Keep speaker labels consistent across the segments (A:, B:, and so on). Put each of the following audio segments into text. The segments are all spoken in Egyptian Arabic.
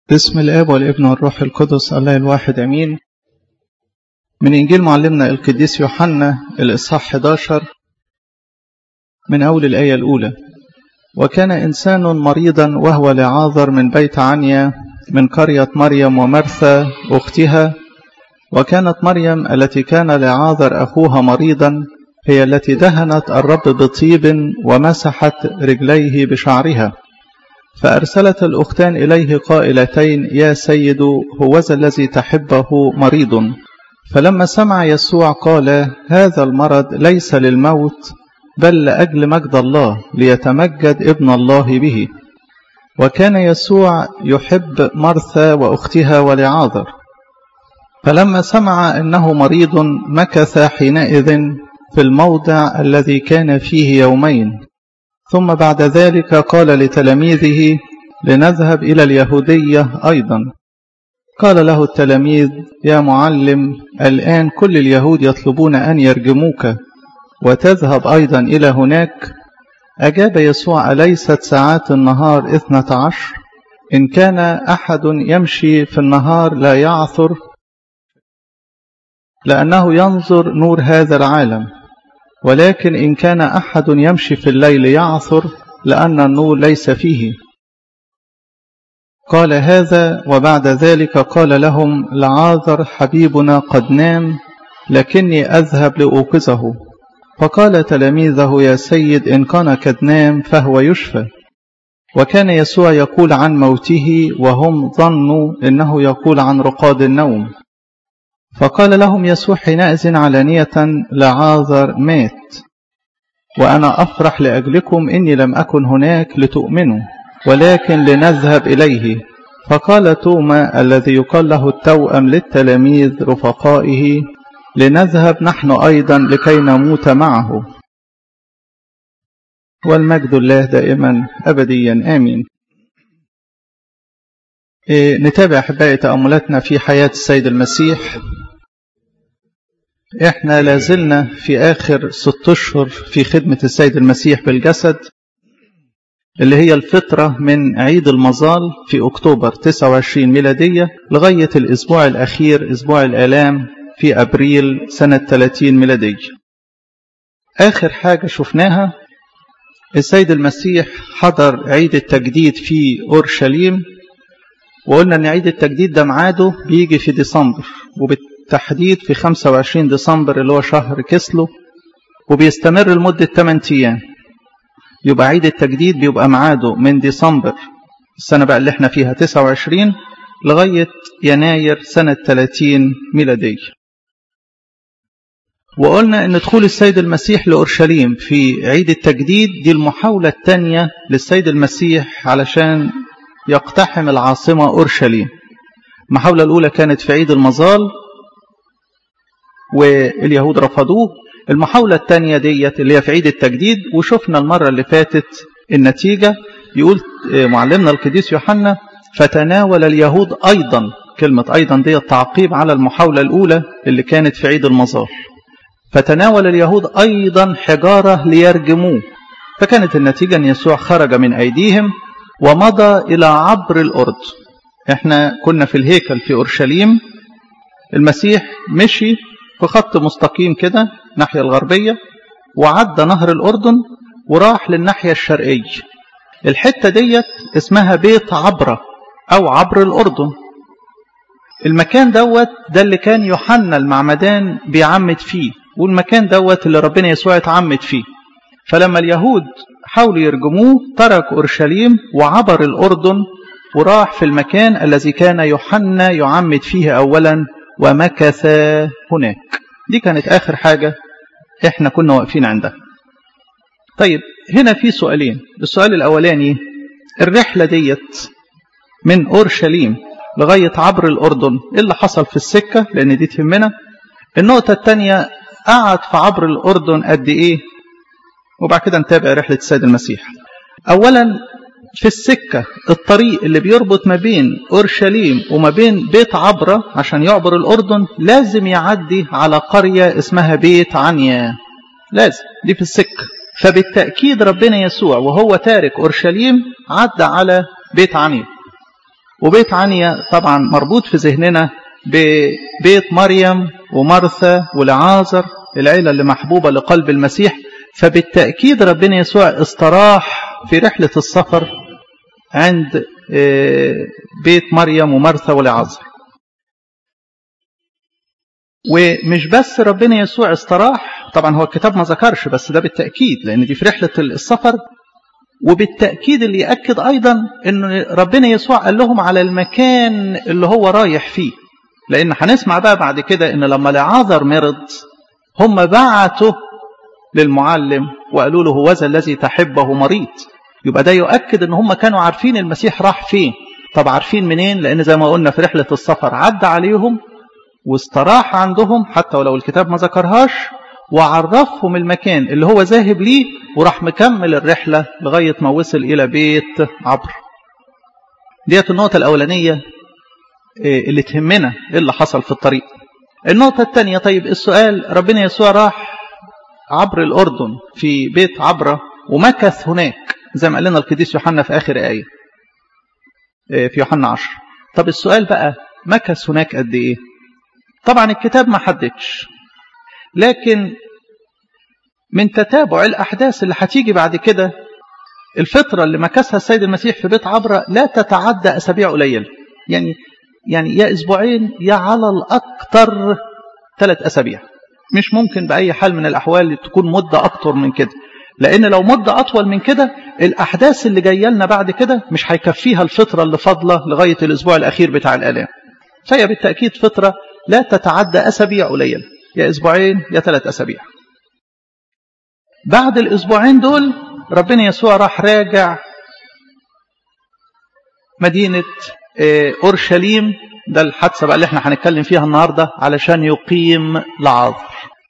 A: باسم الآب والابن والروح القدس الله الواحد أمين من إنجيل معلمنا القديس يوحنا الإصحاح 11 من أول الآية الأولى وكان إنسان مريضا وهو لعاذر من بيت عنيا من قرية مريم ومرثى أختها وكانت مريم التي كان لعاذر أخوها مريضا هي التي دهنت الرب بطيب ومسحت رجليه بشعرها فأرسلت الأختان إليه قائلتين يا سيد هوذا الذي تحبه مريض فلما سمع يسوع قال هذا المرض ليس للموت بل لأجل مجد الله ليتمجد ابن الله به وكان يسوع يحب مرثى وأختها ولعاذر فلما سمع أنه مريض مكث حينئذ في الموضع الذي كان فيه يومين ثم بعد ذلك قال لتلاميذه لنذهب إلى اليهودية أيضا قال له التلاميذ يا معلم الآن كل اليهود يطلبون أن يرجموك وتذهب أيضا إلى هناك أجاب يسوع أليست ساعات النهار إثنة عشر إن كان أحد يمشي في النهار لا يعثر لأنه ينظر نور هذا العالم ولكن إن كان أحد يمشي في الليل يعثر لأن النور ليس فيه قال هذا وبعد ذلك قال لهم لعاذر حبيبنا قد نام لكني أذهب لأوقظه فقال تلاميذه يا سيد إن كان قد نام فهو يشفى وكان يسوع يقول عن موته وهم ظنوا إنه يقول عن رقاد النوم فقال لهم يسوع حينئذ علانية لعاذر مات وأنا أفرح لأجلكم إني لم أكن هناك لتؤمنوا ولكن لنذهب إليه فقال توما الذي يقال له التوأم للتلاميذ رفقائه لنذهب نحن أيضا لكي نموت معه والمجد الله دائما أبديا آمين نتابع أحبائي تأملاتنا في حياة السيد المسيح احنا لازلنا في آخر ست أشهر في خدمة السيد المسيح بالجسد اللي هي الفترة من عيد المظال في أكتوبر 29 ميلادية لغاية الأسبوع الأخير أسبوع الآلام في أبريل سنة 30 ميلادية آخر حاجة شفناها السيد المسيح حضر عيد التجديد في أورشليم وقلنا أن عيد التجديد ده ميعاده بيجي في ديسمبر وبالتحديد في 25 ديسمبر اللي هو شهر كسلو وبيستمر لمدة 8 أيام يبقى عيد التجديد بيبقى ميعاده من ديسمبر السنة بقى اللي احنا فيها 29 لغاية يناير سنة 30 ميلادية وقلنا ان دخول السيد المسيح لأورشليم في عيد التجديد دي المحاولة الثانية للسيد المسيح علشان يقتحم العاصمة أورشليم المحاولة الأولى كانت في عيد المظال واليهود رفضوه المحاولة الثانية ديت اللي هي في عيد التجديد وشفنا المرة اللي فاتت النتيجة يقول معلمنا القديس يوحنا فتناول اليهود أيضا كلمة أيضا دي تعقيب على المحاولة الأولى اللي كانت في عيد المظال فتناول اليهود أيضا حجارة ليرجموه فكانت النتيجة أن يسوع خرج من أيديهم ومضى إلى عبر الأرض احنا كنا في الهيكل في أورشليم المسيح مشي في خط مستقيم كده ناحية الغربية وعدى نهر الأردن وراح للناحية الشرقية الحتة ديت اسمها بيت عبرة أو عبر الأردن المكان دوت ده اللي كان يوحنا المعمدان بيعمد فيه والمكان دوت اللي ربنا يسوع اتعمد فيه فلما اليهود حاولوا يرجموه ترك أورشليم وعبر الأردن وراح في المكان الذي كان يوحنا يعمد فيه أولا ومكث هناك دي كانت آخر حاجة احنا كنا واقفين عندها طيب هنا في سؤالين السؤال الأولاني الرحلة ديت من أورشليم لغاية عبر الأردن إيه اللي حصل في السكة لأن دي تهمنا النقطة الثانية قعد في عبر الأردن قد إيه وبعد كده نتابع رحلة السيد المسيح أولا في السكة الطريق اللي بيربط ما بين أورشليم وما بين بيت عبرة عشان يعبر الأردن لازم يعدي على قرية اسمها بيت عنيا لازم دي في السكة فبالتأكيد ربنا يسوع وهو تارك أورشليم عدى على بيت عنيا وبيت عنيا طبعا مربوط في ذهننا ببيت مريم ومرثا ولعازر العيلة اللي محبوبة لقلب المسيح فبالتأكيد ربنا يسوع استراح في رحلة السفر عند بيت مريم ومرثا ولعازر ومش بس ربنا يسوع استراح طبعا هو الكتاب ما ذكرش بس ده بالتأكيد لأن دي في رحلة السفر وبالتأكيد اللي يأكد أيضا أن ربنا يسوع قال لهم على المكان اللي هو رايح فيه لأن هنسمع بقى بعد كده أن لما لعاذر مرض هم بعتوا للمعلم وقالوا له هوذا الذي تحبه مريض يبقى ده يؤكد ان هم كانوا عارفين المسيح راح فين طب عارفين منين لان زي ما قلنا في رحلة السفر عدى عليهم واستراح عندهم حتى ولو الكتاب ما ذكرهاش وعرفهم المكان اللي هو ذاهب ليه وراح مكمل الرحلة لغاية ما وصل إلى بيت عبر ديت النقطة الأولانية اللي تهمنا إيه اللي حصل في الطريق النقطة الثانية طيب السؤال ربنا يسوع راح عبر الأردن في بيت عبرة ومكث هناك زي ما قال لنا القديس يوحنا في آخر آية في يوحنا 10 طب السؤال بقى مكث هناك قد إيه طبعا الكتاب ما حددش لكن من تتابع الأحداث اللي هتيجي بعد كده الفترة اللي مكثها السيد المسيح في بيت عبرة لا تتعدى أسابيع قليلة يعني يعني يا أسبوعين يا على الأكثر ثلاث أسابيع مش ممكن بأي حال من الأحوال تكون مدة أكتر من كده لأن لو مدة أطول من كده الأحداث اللي جاية لنا بعد كده مش هيكفيها الفترة اللي فاضلة لغاية الأسبوع الأخير بتاع الآلام فهي بالتأكيد فترة لا تتعدى أسابيع قليلة يا أسبوعين يا ثلاث أسابيع بعد الأسبوعين دول ربنا يسوع راح راجع مدينة أورشليم ده الحادثة بقى اللي احنا هنتكلم فيها النهاردة علشان يقيم لعاذر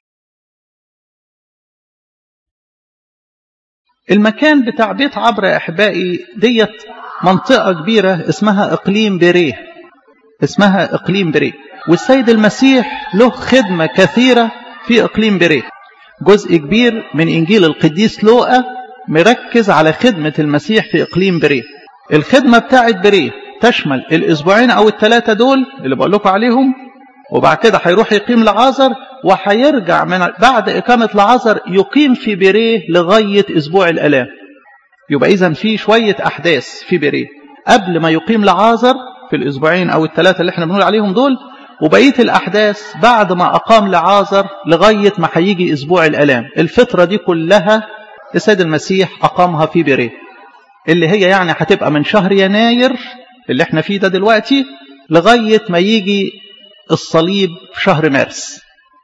A: المكان بتاع بيت عبر يا أحبائي ديت منطقة كبيرة اسمها إقليم بريه اسمها إقليم بريه والسيد المسيح له خدمة كثيرة في إقليم بريه جزء كبير من إنجيل القديس لوقا مركز على خدمة المسيح في إقليم بريه الخدمة بتاعت بريه تشمل الأسبوعين أو الثلاثة دول اللي بقول لكم عليهم وبعد كده هيروح يقيم لعازر وهيرجع من بعد إقامة لعازر يقيم في بريه لغاية أسبوع الآلام يبقى إذا في شوية أحداث في بريه قبل ما يقيم لعازر في الأسبوعين أو الثلاثة اللي احنا بنقول عليهم دول وبقية الأحداث بعد ما أقام لعازر لغاية ما هيجي أسبوع الآلام الفترة دي كلها السيد المسيح أقامها في بريه اللي هي يعني هتبقى من شهر يناير اللي احنا فيه ده دلوقتي لغاية ما يجي الصليب في شهر مارس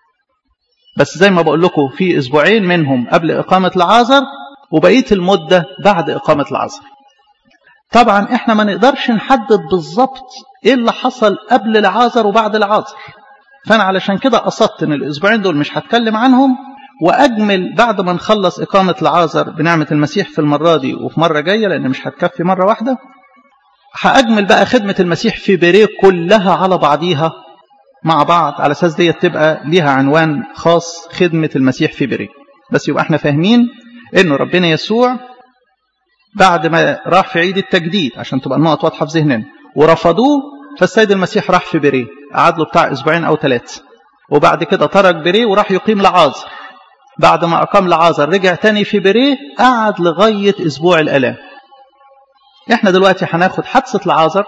A: بس زي ما بقول لكم في أسبوعين منهم قبل إقامة العازر وبقية المدة بعد إقامة العازر طبعا احنا ما نقدرش نحدد بالظبط ايه اللي حصل قبل العازر وبعد العازر فانا علشان كده قصدت ان الاسبوعين دول مش هتكلم عنهم واجمل بعد ما نخلص اقامه العازر بنعمه المسيح في المره دي وفي مره جايه لان مش هتكفي مره واحده هاجمل بقى خدمه المسيح في بيريه كلها على بعضيها مع بعض على اساس ديت تبقى ليها عنوان خاص خدمه المسيح في بيريه بس يبقى احنا فاهمين انه ربنا يسوع بعد ما راح في عيد التجديد عشان تبقى النقط واضحه في ذهننا ورفضوه فالسيد المسيح راح في بيريه قعد له بتاع اسبوعين او ثلاثه وبعد كده ترك بيريه وراح يقيم لعازر بعد ما اقام لعازر رجع تاني في بيريه قعد لغايه اسبوع الالام احنا دلوقتي هناخد حادثه لعازر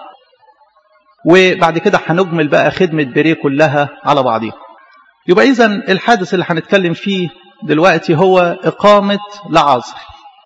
A: وبعد كده هنجمل بقى خدمه بيريه كلها على بعضيها يبقى اذا الحادث اللي هنتكلم فيه دلوقتي هو اقامه لعازر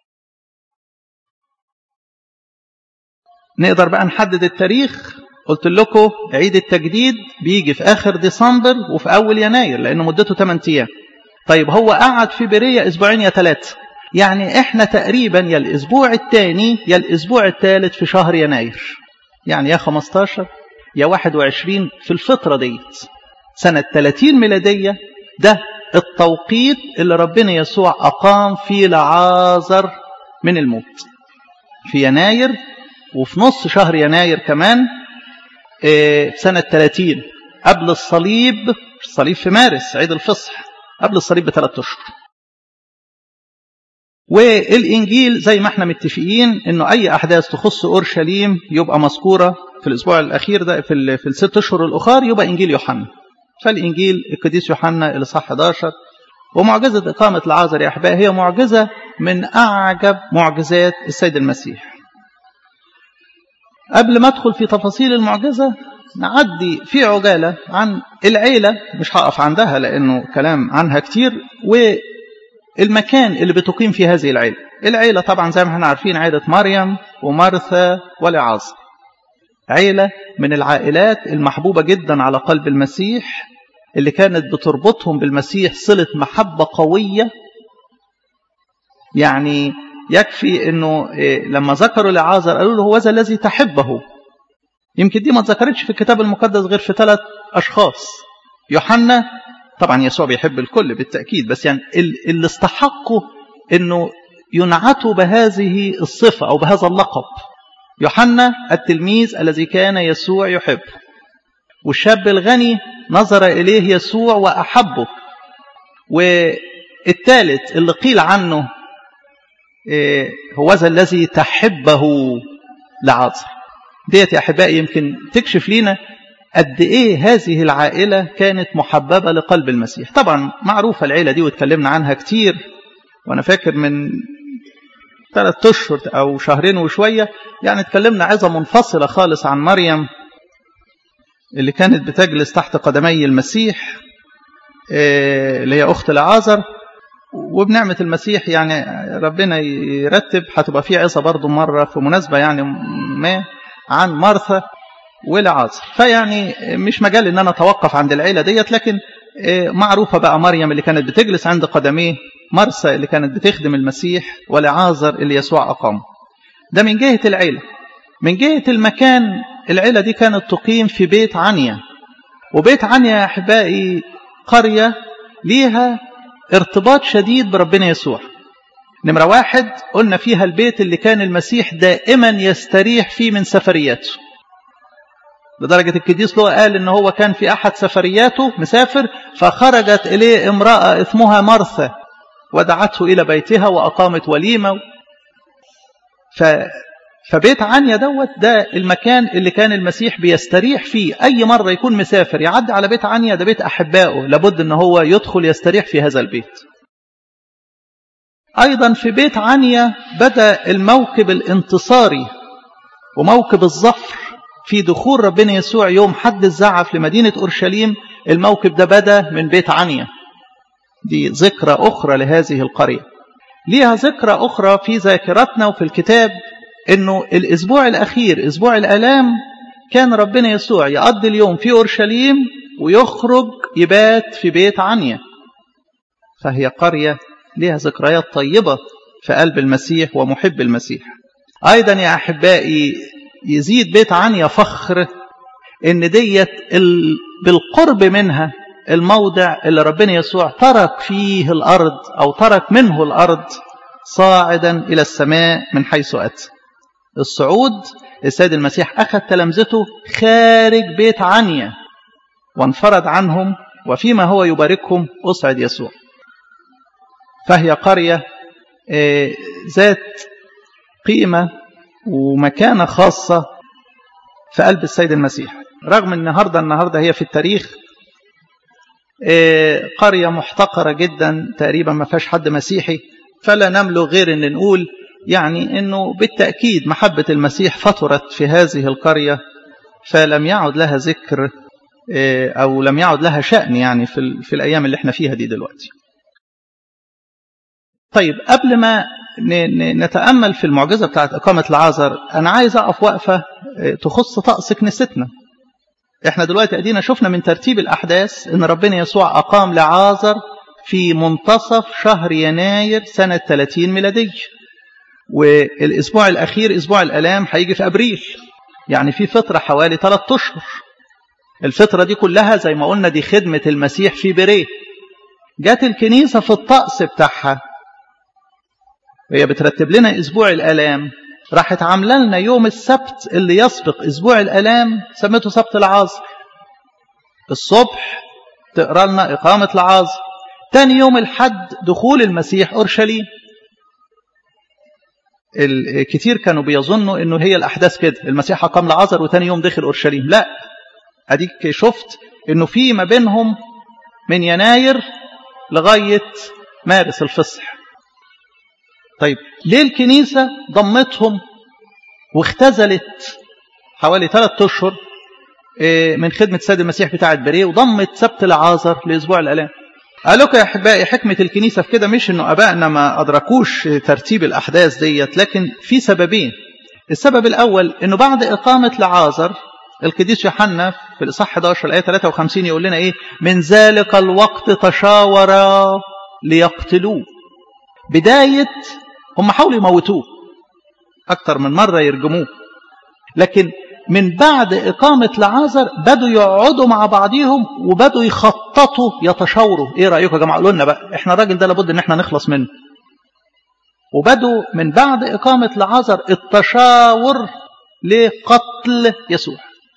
A: نقدر بقى نحدد التاريخ قلت لكم عيد التجديد بيجي في آخر ديسمبر وفي أول يناير لأنه مدته 8 أيام طيب هو قعد في برية أسبوعين يا ثلاثة يعني إحنا تقريبا يا الأسبوع الثاني يا الأسبوع الثالث في شهر يناير يعني يا 15 يا 21 في الفترة ديت سنة 30 ميلادية ده التوقيت اللي ربنا يسوع أقام فيه لعازر من الموت في يناير وفي نص شهر يناير كمان في سنة 30 قبل الصليب الصليب في مارس عيد الفصح قبل الصليب بثلاث أشهر والإنجيل زي ما احنا متفقين انه أي أحداث تخص أورشليم يبقى مذكورة في الأسبوع الأخير ده في, في الست أشهر الأخر يبقى إنجيل يوحنا فالإنجيل القديس يوحنا الإصحاح 11 ومعجزة إقامة العازر يا أحبائي هي معجزة من أعجب معجزات السيد المسيح قبل ما أدخل في تفاصيل المعجزة نعدي في عجالة عن العيلة مش هقف عندها لأنه كلام عنها كتير والمكان اللي بتقيم فيه هذه العيلة العيلة طبعا زي ما احنا عارفين عيلة مريم ومرثا ولعاصر عيلة من العائلات المحبوبة جدا على قلب المسيح اللي كانت بتربطهم بالمسيح صلة محبة قوية يعني يكفي انه لما ذكروا لعازر قالوا له هو ذا الذي تحبه يمكن دي ما اتذكرتش في الكتاب المقدس غير في ثلاث اشخاص يوحنا طبعا يسوع بيحب الكل بالتاكيد بس يعني اللي استحقوا انه ينعتوا بهذه الصفه او بهذا اللقب يوحنا التلميذ الذي كان يسوع يحبه والشاب الغني نظر إليه يسوع وأحبه والثالث اللي قيل عنه هو ذا الذي تحبه لعازر ديت يا أحبائي يمكن تكشف لنا قد إيه هذه العائلة كانت محببة لقلب المسيح طبعا معروفة العيلة دي واتكلمنا عنها كتير وأنا فاكر من ثلاث أشهر أو شهرين وشوية يعني اتكلمنا عظة منفصلة خالص عن مريم اللي كانت بتجلس تحت قدمي المسيح اللي هي أخت لعازر وبنعمة المسيح يعني ربنا يرتب هتبقى في عظة برضو مرة في مناسبة يعني ما عن مرثا ولعازر فيعني مش مجال ان انا اتوقف عند العيلة ديت لكن معروفة بقى مريم اللي كانت بتجلس عند قدميه مرسى اللي كانت بتخدم المسيح ولعازر اللي يسوع أقامه ده من جهة العيلة من جهة المكان العيلة دي كانت تقيم في بيت عنيا وبيت عنيا يا أحبائي قرية ليها ارتباط شديد بربنا يسوع نمرة واحد قلنا فيها البيت اللي كان المسيح دائما يستريح فيه من سفرياته لدرجة القديس لو قال ان هو كان في احد سفرياته مسافر فخرجت اليه امرأة اسمها مرثا ودعته الى بيتها واقامت وليمة ف فبيت عنيا دوت ده المكان اللي كان المسيح بيستريح فيه أي مرة يكون مسافر يعدي على بيت عنيا ده بيت أحبائه لابد أن هو يدخل يستريح في هذا البيت أيضا في بيت عنيا بدأ الموكب الانتصاري وموكب الظفر في دخول ربنا يسوع يوم حد الزعف لمدينة أورشليم الموكب ده بدأ من بيت عنيا دي ذكرى أخرى لهذه القرية ليها ذكرى أخرى في ذاكرتنا وفي الكتاب انه الاسبوع الاخير اسبوع الالام كان ربنا يسوع يقضي اليوم في اورشليم ويخرج يبات في بيت عنيا فهي قريه لها ذكريات طيبه في قلب المسيح ومحب المسيح ايضا يا احبائي يزيد بيت عنيا فخر ان ديت بالقرب منها الموضع اللي ربنا يسوع ترك فيه الارض او ترك منه الارض صاعدا الى السماء من حيث اتى الصعود السيد المسيح أخذ تلامذته خارج بيت عنيا وانفرد عنهم وفيما هو يباركهم أصعد يسوع فهي قرية ذات قيمة ومكانة خاصة في قلب السيد المسيح رغم النهاردة النهاردة هي في التاريخ قرية محتقرة جدا تقريبا ما فيهاش حد مسيحي فلا نملو غير ان نقول يعني أنه بالتأكيد محبة المسيح فطرت في هذه القرية فلم يعد لها ذكر أو لم يعد لها شأن يعني في, في الأيام اللي احنا فيها دي دلوقتي طيب قبل ما نتأمل في المعجزة بتاعت إقامة العازر أنا عايز أقف وقفة تخص طقس كنيستنا احنا دلوقتي أدينا شفنا من ترتيب الأحداث أن ربنا يسوع أقام لعازر في منتصف شهر يناير سنة 30 ميلادية والاسبوع الاخير اسبوع الالام هيجي في ابريل يعني في فتره حوالي ثلاثة اشهر الفتره دي كلها زي ما قلنا دي خدمه المسيح في بريه جت الكنيسه في الطقس بتاعها هي بترتب لنا اسبوع الالام راحت عامله لنا يوم السبت اللي يسبق اسبوع الالام سميته سبت العصر الصبح تقرا لنا اقامه العصر تاني يوم الحد دخول المسيح اورشليم كتير كانوا بيظنوا انه هي الاحداث كده المسيح قام لعازر وتاني يوم دخل اورشليم لا اديك شفت انه في ما بينهم من يناير لغايه مارس الفصح طيب ليه الكنيسه ضمتهم واختزلت حوالي ثلاثة اشهر من خدمه السيد المسيح بتاعه بريه وضمت سبت العازر لاسبوع الالام قال لكم يا احبائي حكمه الكنيسه في كده مش انه ابائنا ما ادركوش ترتيب الاحداث ديت لكن في سببين السبب الاول انه بعد اقامه لعازر القديس يوحنا في الاصحاح 11 الايه 53 يقول لنا ايه من ذلك الوقت تشاورا ليقتلوه بدايه هم حاولوا يموتوه اكتر من مره يرجموه لكن من بعد إقامة لعازر بدوا يقعدوا مع بعضيهم وبدوا يخططوا يتشاوروا إيه رأيكم يا جماعة قولوا لنا بقى إحنا الراجل ده لابد إن إحنا نخلص منه وبدوا من بعد إقامة لعازر التشاور لقتل يسوع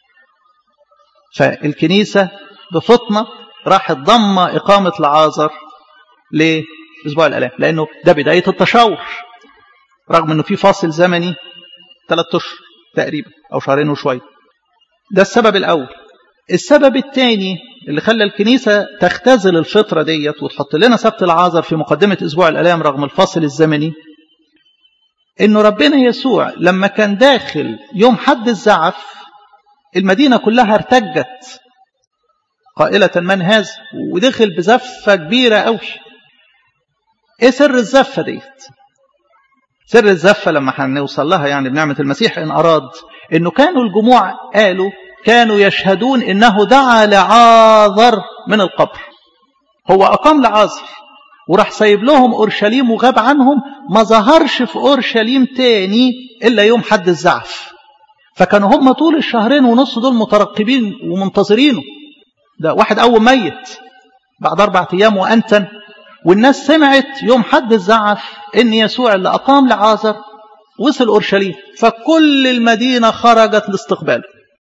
A: فالكنيسة بفطنة راحت ضم إقامة لعازر لأسبوع الآلام لأنه ده بداية التشاور رغم أنه في فاصل زمني ثلاثة أشهر تقريبا أو شهرين وشوية ده السبب الأول السبب الثاني اللي خلى الكنيسة تختزل الفترة ديت وتحط لنا سبت العازر في مقدمة أسبوع الألام رغم الفاصل الزمني إنه ربنا يسوع لما كان داخل يوم حد الزعف المدينة كلها ارتجت قائلة من هذا ودخل بزفة كبيرة قوي ايه سر الزفة ديت سر الزفة لما هنوصل لها يعني بنعمة المسيح إن أراد إنه كانوا الجموع قالوا كانوا يشهدون إنه دعا لعاذر من القبر هو أقام لعازر وراح سايب لهم أورشليم وغاب عنهم ما ظهرش في أورشليم تاني إلا يوم حد الزعف فكانوا هم طول الشهرين ونص دول مترقبين ومنتظرينه ده واحد أول ميت بعد أربع أيام وأنتن والناس سمعت يوم حد الزعف ان يسوع اللي اقام لعازر وصل اورشليم فكل المدينه خرجت لاستقباله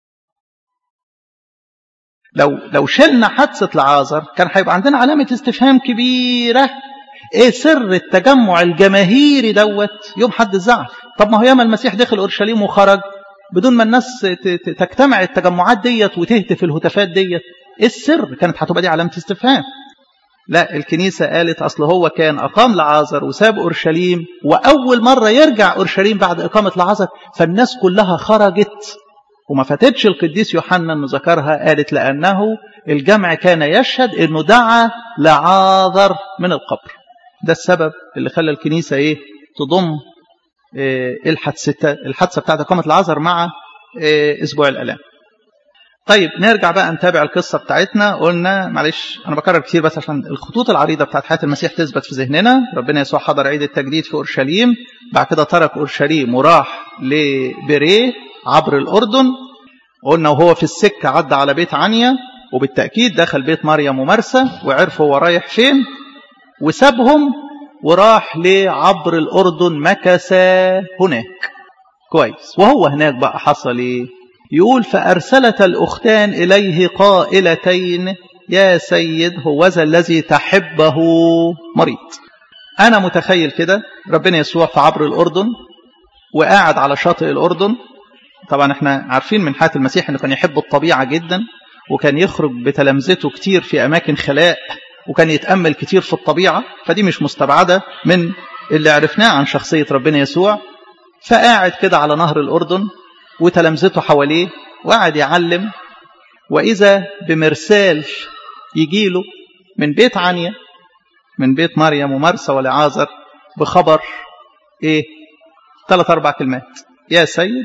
A: لو لو شلنا حادثه لعازر كان هيبقى عندنا علامه استفهام كبيره ايه سر التجمع الجماهيري دوت يوم حد الزعف طب ما هو ياما المسيح دخل اورشليم وخرج بدون ما الناس تجتمع التجمعات ديت وتهتف الهتافات ديت ايه السر كانت هتبقى دي علامه استفهام لا الكنيسة قالت أصل هو كان أقام لعازر وساب أورشليم وأول مرة يرجع أورشليم بعد إقامة لعازر فالناس كلها خرجت وما فاتتش القديس يوحنا أنه ذكرها قالت لأنه الجمع كان يشهد أنه دعا لعازر من القبر ده السبب اللي خلى الكنيسة إيه تضم إيه الحادثة الحادثة بتاعت إقامة لعازر مع إيه أسبوع الآلام طيب نرجع بقى نتابع القصة بتاعتنا قلنا معلش أنا بكرر كتير بس عشان الخطوط العريضة بتاعت حياة المسيح تثبت في ذهننا ربنا يسوع حضر عيد التجديد في أورشليم بعد كده ترك أورشليم وراح لبريه عبر الأردن قلنا وهو في السكة عدى على بيت عنيا وبالتأكيد دخل بيت مريم ومرسى وعرف هو رايح فين وسابهم وراح لعبر الأردن مكث هناك كويس وهو هناك بقى حصل ايه يقول فأرسلت الأختان إليه قائلتين يا سيد هوذا الذي تحبه مريض أنا متخيل كده ربنا يسوع في عبر الأردن وقاعد على شاطئ الأردن طبعا احنا عارفين من حياة المسيح انه كان يحب الطبيعة جدا وكان يخرج بتلامذته كتير في أماكن خلاء وكان يتأمل كتير في الطبيعة فدي مش مستبعدة من اللي عرفناه عن شخصية ربنا يسوع فقاعد كده على نهر الأردن وتلامذته حواليه وقعد يعلم وإذا بمرسال يجيله من بيت عنيا من بيت مريم ومرسى ولعازر بخبر إيه ثلاث أربع كلمات يا سيد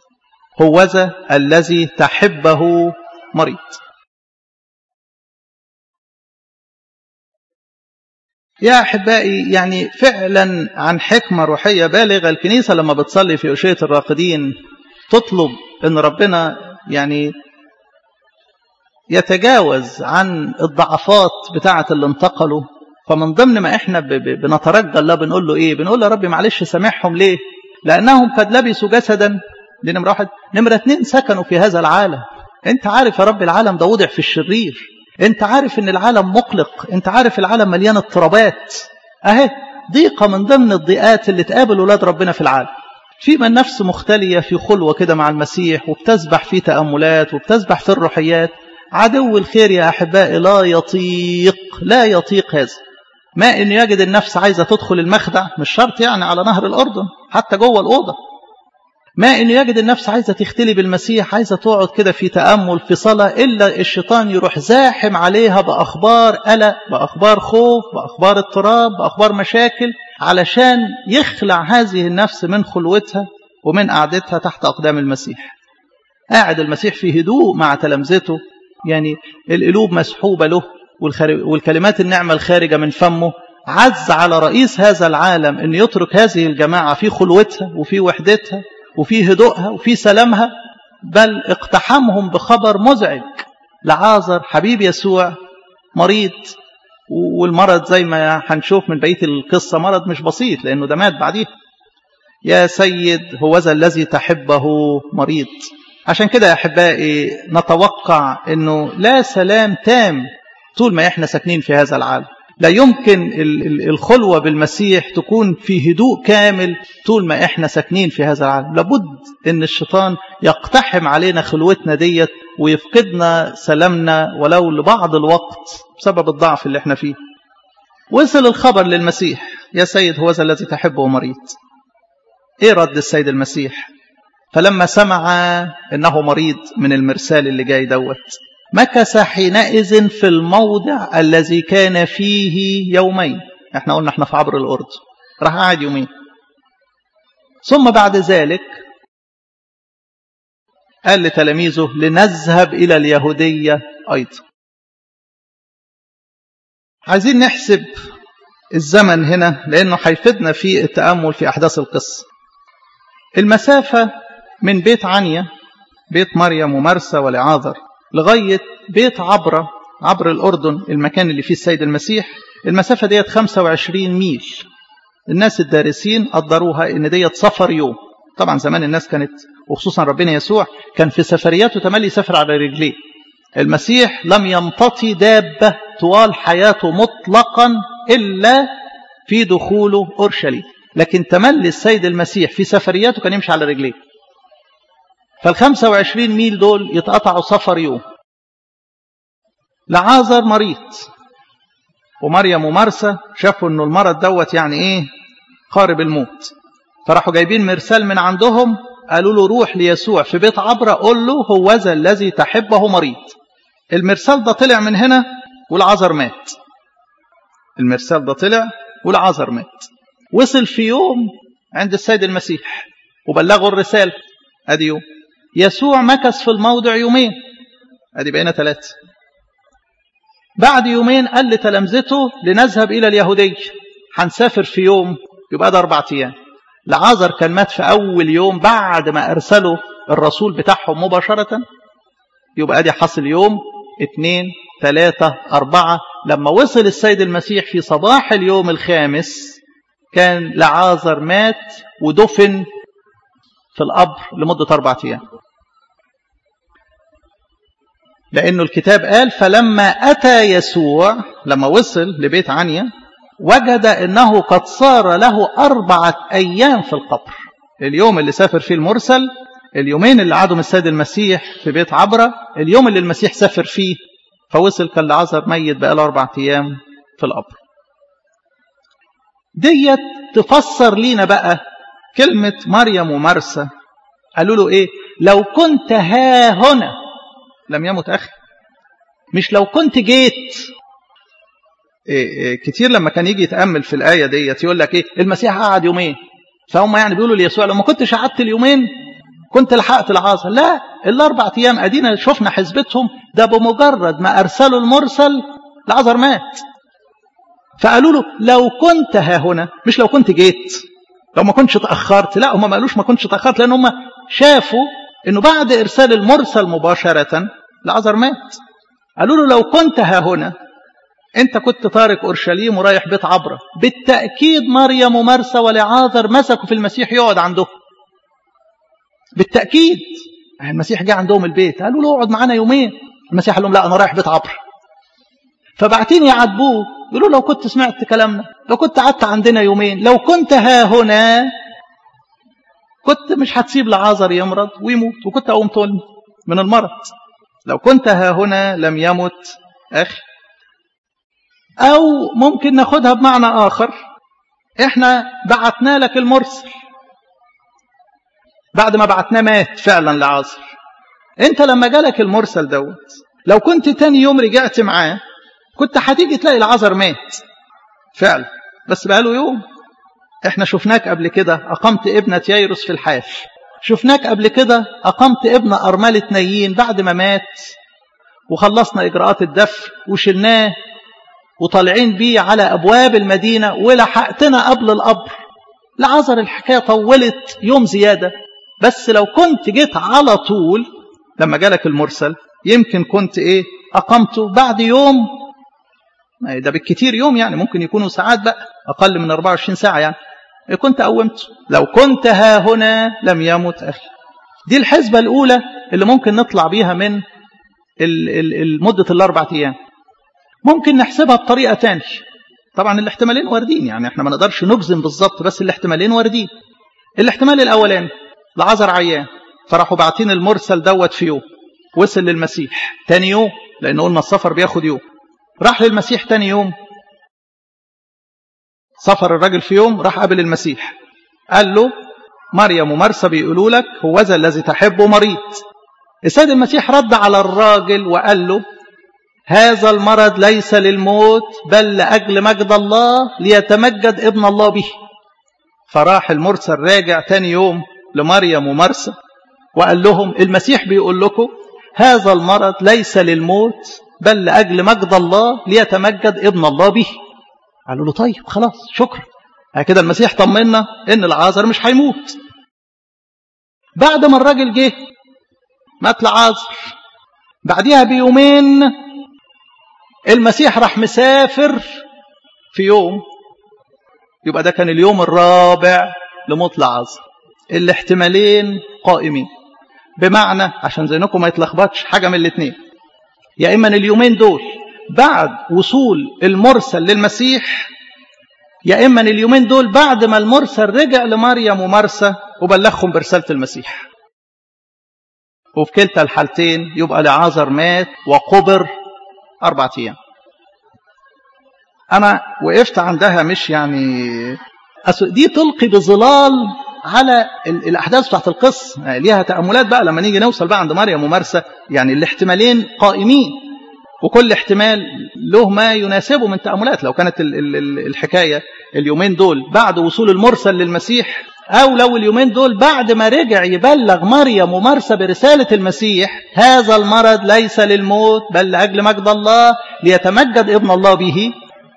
A: هوذا الذي تحبه مريض يا أحبائي يعني فعلا عن حكمة روحية بالغة الكنيسة لما بتصلي في أشية الراقدين تطلب أن ربنا يعني يتجاوز عن الضعفات بتاعة اللي انتقلوا فمن ضمن ما احنا بنترجى الله بنقول له ايه بنقول له يا رب معلش سامحهم ليه لأنهم قد لبسوا جسدا دي نمرة واحد نمرة اتنين سكنوا في هذا العالم انت عارف يا رب العالم ده وضع في الشرير انت عارف ان العالم مقلق انت عارف العالم مليان اضطرابات اهي ضيقة من ضمن الضيقات اللي تقابل ولاد ربنا في العالم في من نفس مختلية في خلوة كده مع المسيح وبتسبح في تأملات وبتسبح في الروحيات عدو الخير يا أحبائي لا يطيق لا يطيق هذا ما إنه يجد النفس عايزة تدخل المخدع مش شرط يعني على نهر الأردن حتى جوه الأوضة ما إنه يجد النفس عايزة تختلي بالمسيح عايزة تقعد كده في تأمل في صلاة إلا الشيطان يروح زاحم عليها بأخبار قلق بأخبار خوف بأخبار اضطراب بأخبار مشاكل علشان يخلع هذه النفس من خلوتها ومن قعدتها تحت أقدام المسيح قاعد المسيح في هدوء مع تلامذته يعني القلوب مسحوبة له والكلمات النعمة الخارجة من فمه عز على رئيس هذا العالم أن يترك هذه الجماعة في خلوتها وفي وحدتها وفي هدوءها وفي سلامها بل اقتحمهم بخبر مزعج لعازر حبيب يسوع مريض والمرض زي ما هنشوف من بقيه القصه مرض مش بسيط لانه ده مات بعديه يا سيد هو ذا الذي تحبه مريض عشان كده يا احبائي نتوقع انه لا سلام تام طول ما احنا ساكنين في هذا العالم لا يمكن الخلوة بالمسيح تكون في هدوء كامل طول ما احنا ساكنين في هذا العالم لابد ان الشيطان يقتحم علينا خلوتنا ديت ويفقدنا سلامنا ولو لبعض الوقت بسبب الضعف اللي احنا فيه وصل الخبر للمسيح يا سيد هو ذا الذي تحبه مريض ايه رد السيد المسيح فلما سمع انه مريض من المرسال اللي جاي دوت مكث حينئذ في الموضع الذي كان فيه يومين احنا قلنا احنا في عبر الأردن راح قاعد يومين ثم بعد ذلك قال لتلاميذه لنذهب إلى اليهودية أيضا عايزين نحسب الزمن هنا لأنه هيفيدنا في التأمل في أحداث القصة المسافة من بيت عنيا بيت مريم ومرسى ولعاذر لغاية بيت عبرة عبر الأردن المكان اللي فيه السيد المسيح المسافة ديت 25 ميل الناس الدارسين قدروها ان ديت سفر يوم طبعا زمان الناس كانت وخصوصا ربنا يسوع كان في سفرياته تملي يسافر على رجليه المسيح لم يمتطي دابة طوال حياته مطلقا إلا في دخوله أورشليم لكن تملي السيد المسيح في سفرياته كان يمشي على رجليه فال 25 ميل دول يتقطعوا سفر يوم لعازر مريض ومريم ومرسى شافوا انه المرض دوت يعني ايه قارب الموت فراحوا جايبين مرسال من عندهم قالوا له روح ليسوع في بيت عبرة قول له هو ذا الذي تحبه مريض المرسال ده طلع من هنا والعذر مات المرسال ده طلع والعذر مات وصل في يوم عند السيد المسيح وبلغوا الرسالة ادي يوم يسوع مكث في الموضع يومين ادي بقينا ثلاثة بعد يومين قال لتلامذته لنذهب إلى اليهودية هنسافر في يوم يبقى ده أربع أيام لعازر كان مات في أول يوم بعد ما أرسلوا الرسول بتاعهم مباشرة يبقى دي حصل يوم اثنين ثلاثة أربعة لما وصل السيد المسيح في صباح اليوم الخامس كان لعازر مات ودفن في القبر لمدة أربعة أيام لأنه الكتاب قال فلما أتى يسوع لما وصل لبيت عنيا وجد أنه قد صار له أربعة أيام في القبر اليوم اللي سافر فيه المرسل اليومين اللي قعدهم السيد المسيح في بيت عبرة اليوم اللي المسيح سافر فيه فوصل كان لعذر ميت بقاله أربعة أيام في القبر ديت تفسر لينا بقى كلمة مريم ومرسى قالوا له إيه لو كنت ها هنا لم يمت أخي مش لو كنت جيت إيه إيه كتير لما كان يجي يتأمل في الآية ديت يقول لك إيه المسيح قعد يومين فهم يعني بيقولوا ليسوع لو ما كنتش قعدت اليومين كنت لحقت العاصر لا الأربع أيام أدينا شفنا حسبتهم ده بمجرد ما أرسلوا المرسل العذر مات فقالوا له لو كنت ها هنا مش لو كنت جيت لو ما كنتش تأخرت لا هم ما قالوش ما كنتش تأخرت لأن هم شافوا انه بعد ارسال المرسل مباشرة العذر مات قالوا له لو كنت ها هنا انت كنت تارك اورشليم ورايح بيت عبرة بالتأكيد مريم ومرسى ولعاذر مسكوا في المسيح يقعد عندهم بالتأكيد المسيح جه عندهم البيت قالوا له اقعد معانا يومين المسيح قال لهم لا انا رايح بيت عبر فبعتين يعاتبوه يقولوا لو كنت سمعت كلامنا لو كنت قعدت عندنا يومين لو كنت ها هنا كنت مش هتسيب لعازر يمرض ويموت وكنت أقوم تولني من المرض لو كنت ها هنا لم يمت أخي أو ممكن ناخدها بمعنى آخر إحنا بعتنا لك المرسل بعد ما بعتناه مات فعلا لعازر انت لما جالك المرسل دوت لو كنت تاني يوم رجعت معاه كنت هتيجي تلاقي العذر مات فعلا بس بقاله يوم احنا شفناك قبل كده اقمت ابنة ييروس في الحاش شفناك قبل كده اقمت ابن ارملة نيين بعد ما مات وخلصنا اجراءات الدفن وشلناه وطالعين بيه على ابواب المدينة ولحقتنا قبل القبر العذر الحكاية طولت يوم زيادة بس لو كنت جيت على طول لما جالك المرسل يمكن كنت ايه اقمته بعد يوم ده بالكتير يوم يعني ممكن يكونوا ساعات بقى اقل من 24 ساعه يعني كنت قومته لو كنت ها هنا لم يمت اخي دي الحسبه الاولى اللي ممكن نطلع بيها من المده الاربع ايام ممكن نحسبها بطريقه تانية طبعا الاحتمالين واردين يعني احنا ما نقدرش نجزم بالظبط بس الاحتمالين واردين الاحتمال الاولاني العذر عيان فراحوا باعتين المرسل دوت في يوم وصل للمسيح تاني يوم لأن قلنا السفر بياخد يوم راح للمسيح تاني يوم سفر الراجل في يوم راح قابل المسيح قال له مريم ومرسى بيقولوا لك هو ذا الذي تحبه مريض السيد المسيح رد على الراجل وقال له هذا المرض ليس للموت بل لأجل مجد الله ليتمجد ابن الله به فراح المرسل راجع تاني يوم لمريم ومرسى وقال لهم المسيح بيقول لكم هذا المرض ليس للموت بل لأجل مجد الله ليتمجد ابن الله به قالوا له طيب خلاص شكرا كده المسيح طمنا ان العازر مش هيموت بعد ما الراجل جه مات العازر بعديها بيومين المسيح راح مسافر في يوم يبقى ده كان اليوم الرابع لموت العازر الاحتمالين قائمين بمعنى عشان ذهنكم ما يتلخبطش حاجه من الاثنين يا اما اليومين دول بعد وصول المرسل للمسيح يا اما اليومين دول بعد ما المرسل رجع لمريم ومرسى وبلغهم برساله المسيح وفي كلتا الحالتين يبقى لعازر مات وقبر أربعة أيام أنا وقفت عندها مش يعني دي تلقي بظلال على الأحداث بتاعت القصة ليها تأملات بقى لما نيجي نوصل بقى عند مريم ومرسى يعني الاحتمالين قائمين وكل احتمال له ما يناسبه من تأملات لو كانت الحكاية اليومين دول بعد وصول المرسل للمسيح أو لو اليومين دول بعد ما رجع يبلغ مريم ومرسى برسالة المسيح هذا المرض ليس للموت بل لأجل مجد الله ليتمجد ابن الله به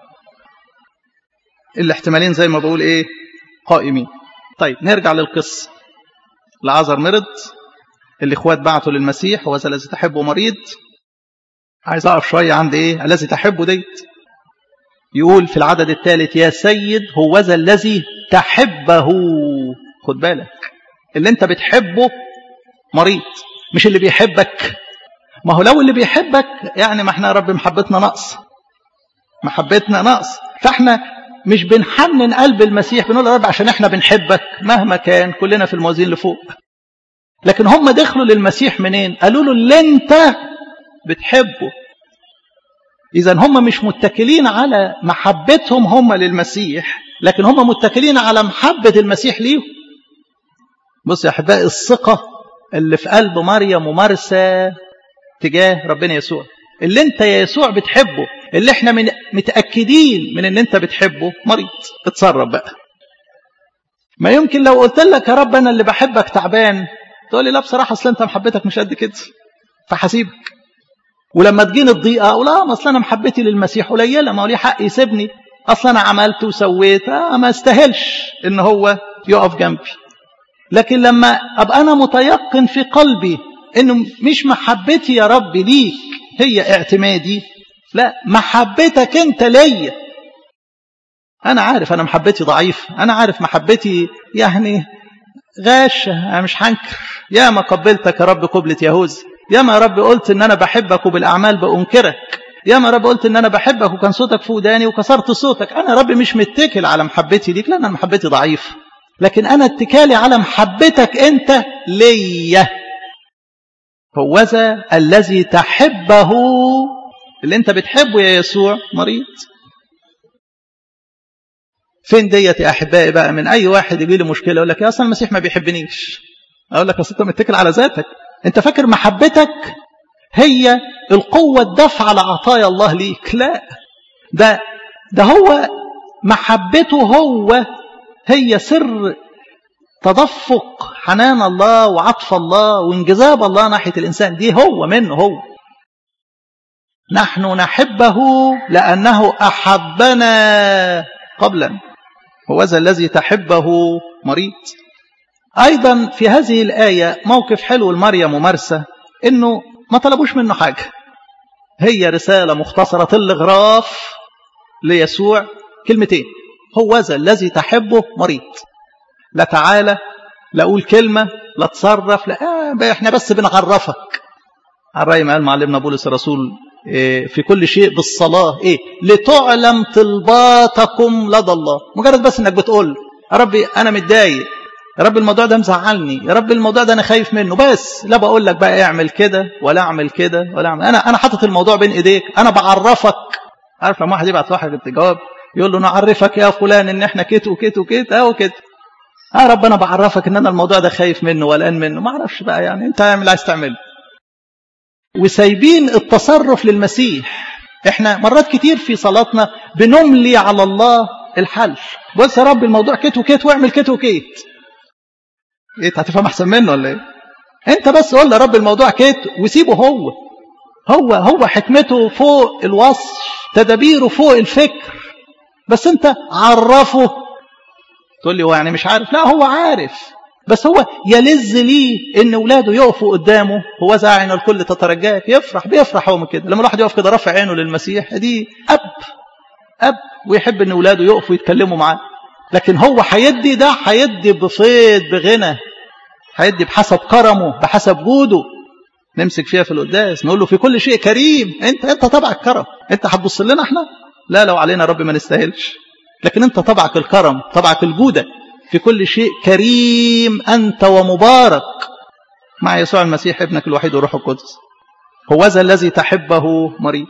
A: الاحتمالين زي ما بقول ايه قائمين طيب نرجع للقصة العذر مرض الإخوات بعتوا للمسيح وذا الذي تحبه مريض عايز أقف شوية عند إيه الذي تحبه ديت يقول في العدد الثالث يا سيد هو ذا الذي تحبه خد بالك اللي انت بتحبه مريض مش اللي بيحبك ما هو لو اللي بيحبك يعني ما احنا يا رب محبتنا نقص محبتنا نقص فاحنا مش بنحنن قلب المسيح بنقول يا رب عشان احنا بنحبك مهما كان كلنا في الموازين اللي فوق لكن هم دخلوا للمسيح منين قالوا له اللي انت بتحبه اذا هم مش متكلين على محبتهم هم للمسيح لكن هم متكلين على محبة المسيح ليهم بص يا احبائي الثقة اللي في قلب مريم ومرسى تجاه ربنا يسوع اللي انت يا يسوع بتحبه اللي احنا من متأكدين من ان انت بتحبه مريض اتصرف بقى ما يمكن لو قلت لك يا رب انا اللي بحبك تعبان تقول لي لا بصراحة اصل انت محبتك مش قد كده فحسيبك ولما تجيني الضيقة اقول اه اصل انا محبتي للمسيح قليلة ما هو ليه حق يسيبني اصل انا عملت وسويت آه ما استاهلش ان هو يقف جنبي لكن لما ابقى انا متيقن في قلبي انه مش محبتي يا رب ليك هي اعتمادي لا محبتك انت ليا انا عارف انا محبتي ضعيف انا عارف محبتي يعني غاشة انا مش هنكر يا ما قبلتك يا رب قبلة يهوذا يا ما يا رب قلت ان انا بحبك وبالاعمال بانكرك يا ما رب قلت ان انا بحبك وكان صوتك في وداني وكسرت صوتك انا رب مش متكل على محبتي ليك لان محبتي ضعيفه لكن انا اتكالي على محبتك انت ليا هوذا الذي تحبه اللي انت بتحبه يا يسوع مريض فين ديت يا احبائي بقى من اي واحد يجي لي مشكله يقول لك يا اصلا المسيح ما بيحبنيش اقول لك اصل انت متكل على ذاتك انت فاكر محبتك هي القوه الدافعه لعطايا الله ليك لا ده ده هو محبته هو هي سر تدفق حنان الله وعطف الله وانجذاب الله ناحيه الانسان دي هو منه هو نحن نحبه لانه احبنا قبلا هو ذا الذي تحبه مريض أيضا في هذه الآية موقف حلو لمريم ومرسى إنه ما طلبوش منه حاجة هي رسالة مختصرة الغراف ليسوع كلمتين هو ذا الذي تحبه مريض لا تعالى لا أقول كلمة لا تصرف لا آه احنا بس بنعرفك على رأي ما قال معلمنا بولس الرسول في كل شيء بالصلاة إيه لتعلم طلباتكم لدى الله مجرد بس إنك بتقول يا ربي أنا متضايق يا رب الموضوع ده مزعلني يا رب الموضوع ده أنا خايف منه بس لا بقول لك بقى اعمل كده ولا اعمل كده ولا اعمل أنا أنا حاطط الموضوع بين إيديك أنا بعرفك عارف لما واحد يبعت واحد جواب يقول له نعرفك يا فلان إن إحنا كت وكت وكت أو كده يا رب أنا بعرفك إن أنا الموضوع ده خايف منه ولا منه ما أعرفش بقى يعني أنت اعمل عايز تعمله وسايبين التصرف للمسيح احنا مرات كتير في صلاتنا بنملي على الله الحل بص يا رب الموضوع كت وكت واعمل كت وكت ايه هتفهم احسن منه ولا ايه انت بس قول يا رب الموضوع كت وسيبه هو هو هو حكمته فوق الوصف تدابيره فوق الفكر بس انت عرفه تقول لي هو يعني مش عارف لا هو عارف بس هو يلذ ليه ان اولاده يقفوا قدامه هو زاعن الكل تترجاه يفرح بيفرح هو من كده لما الواحد يقف كده رافع عينه للمسيح دي اب اب ويحب ان اولاده يقفوا يتكلموا معاه لكن هو هيدي ده هيدي بفيض بغنى هيدي بحسب كرمه بحسب جوده نمسك فيها في القداس نقول له في كل شيء كريم انت انت تبعك كرم انت هتبص لنا احنا لا لو علينا رب ما نستاهلش لكن انت طبعك الكرم طبعك الجوده في كل شيء كريم أنت ومبارك مع يسوع المسيح ابنك الوحيد وروح القدس هو ذا الذي تحبه مريض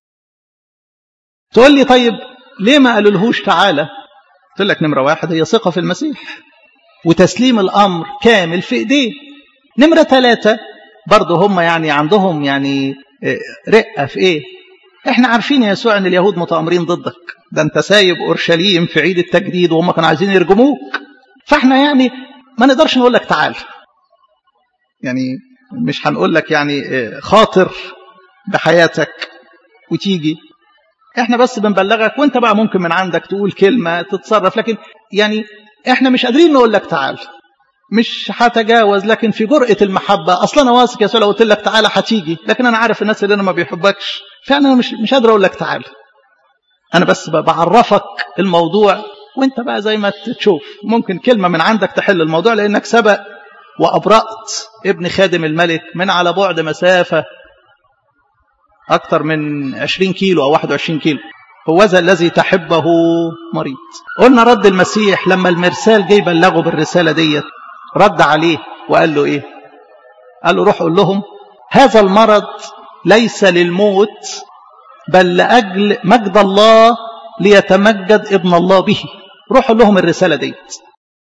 A: تقول لي طيب ليه ما قالولهوش تعالى قلت لك نمرة واحد هي ثقة في المسيح وتسليم الأمر كامل في إيديه نمرة ثلاثة برضه هم يعني عندهم يعني رقة في إيه احنا عارفين يا يسوع ان اليهود متآمرين ضدك ده انت سايب اورشليم في عيد التجديد وهم كانوا عايزين يرجموك فاحنا يعني ما نقدرش نقول لك تعال يعني مش هنقول لك يعني خاطر بحياتك وتيجي احنا بس بنبلغك وانت بقى ممكن من عندك تقول كلمة تتصرف لكن يعني احنا مش قادرين نقول لك تعال مش هتجاوز لكن في جرأة المحبة أصلا أنا واثق يا سؤال لو قلت لك تعالى هتيجي لكن أنا عارف الناس اللي أنا ما بيحبكش فأنا مش مش قادر أقول لك تعالى أنا بس بعرفك الموضوع وأنت بقى زي ما تشوف ممكن كلمة من عندك تحل الموضوع لأنك سبق وأبرأت ابن خادم الملك من على بعد مسافة أكثر من 20 كيلو أو 21 كيلو هو ذا الذي تحبه مريض قلنا رد المسيح لما المرسال جاي بلغه بالرسالة ديت رد عليه وقال له ايه قال له روح قول لهم هذا المرض ليس للموت بل لأجل مجد الله ليتمجد ابن الله به روح قول لهم الرسالة ديت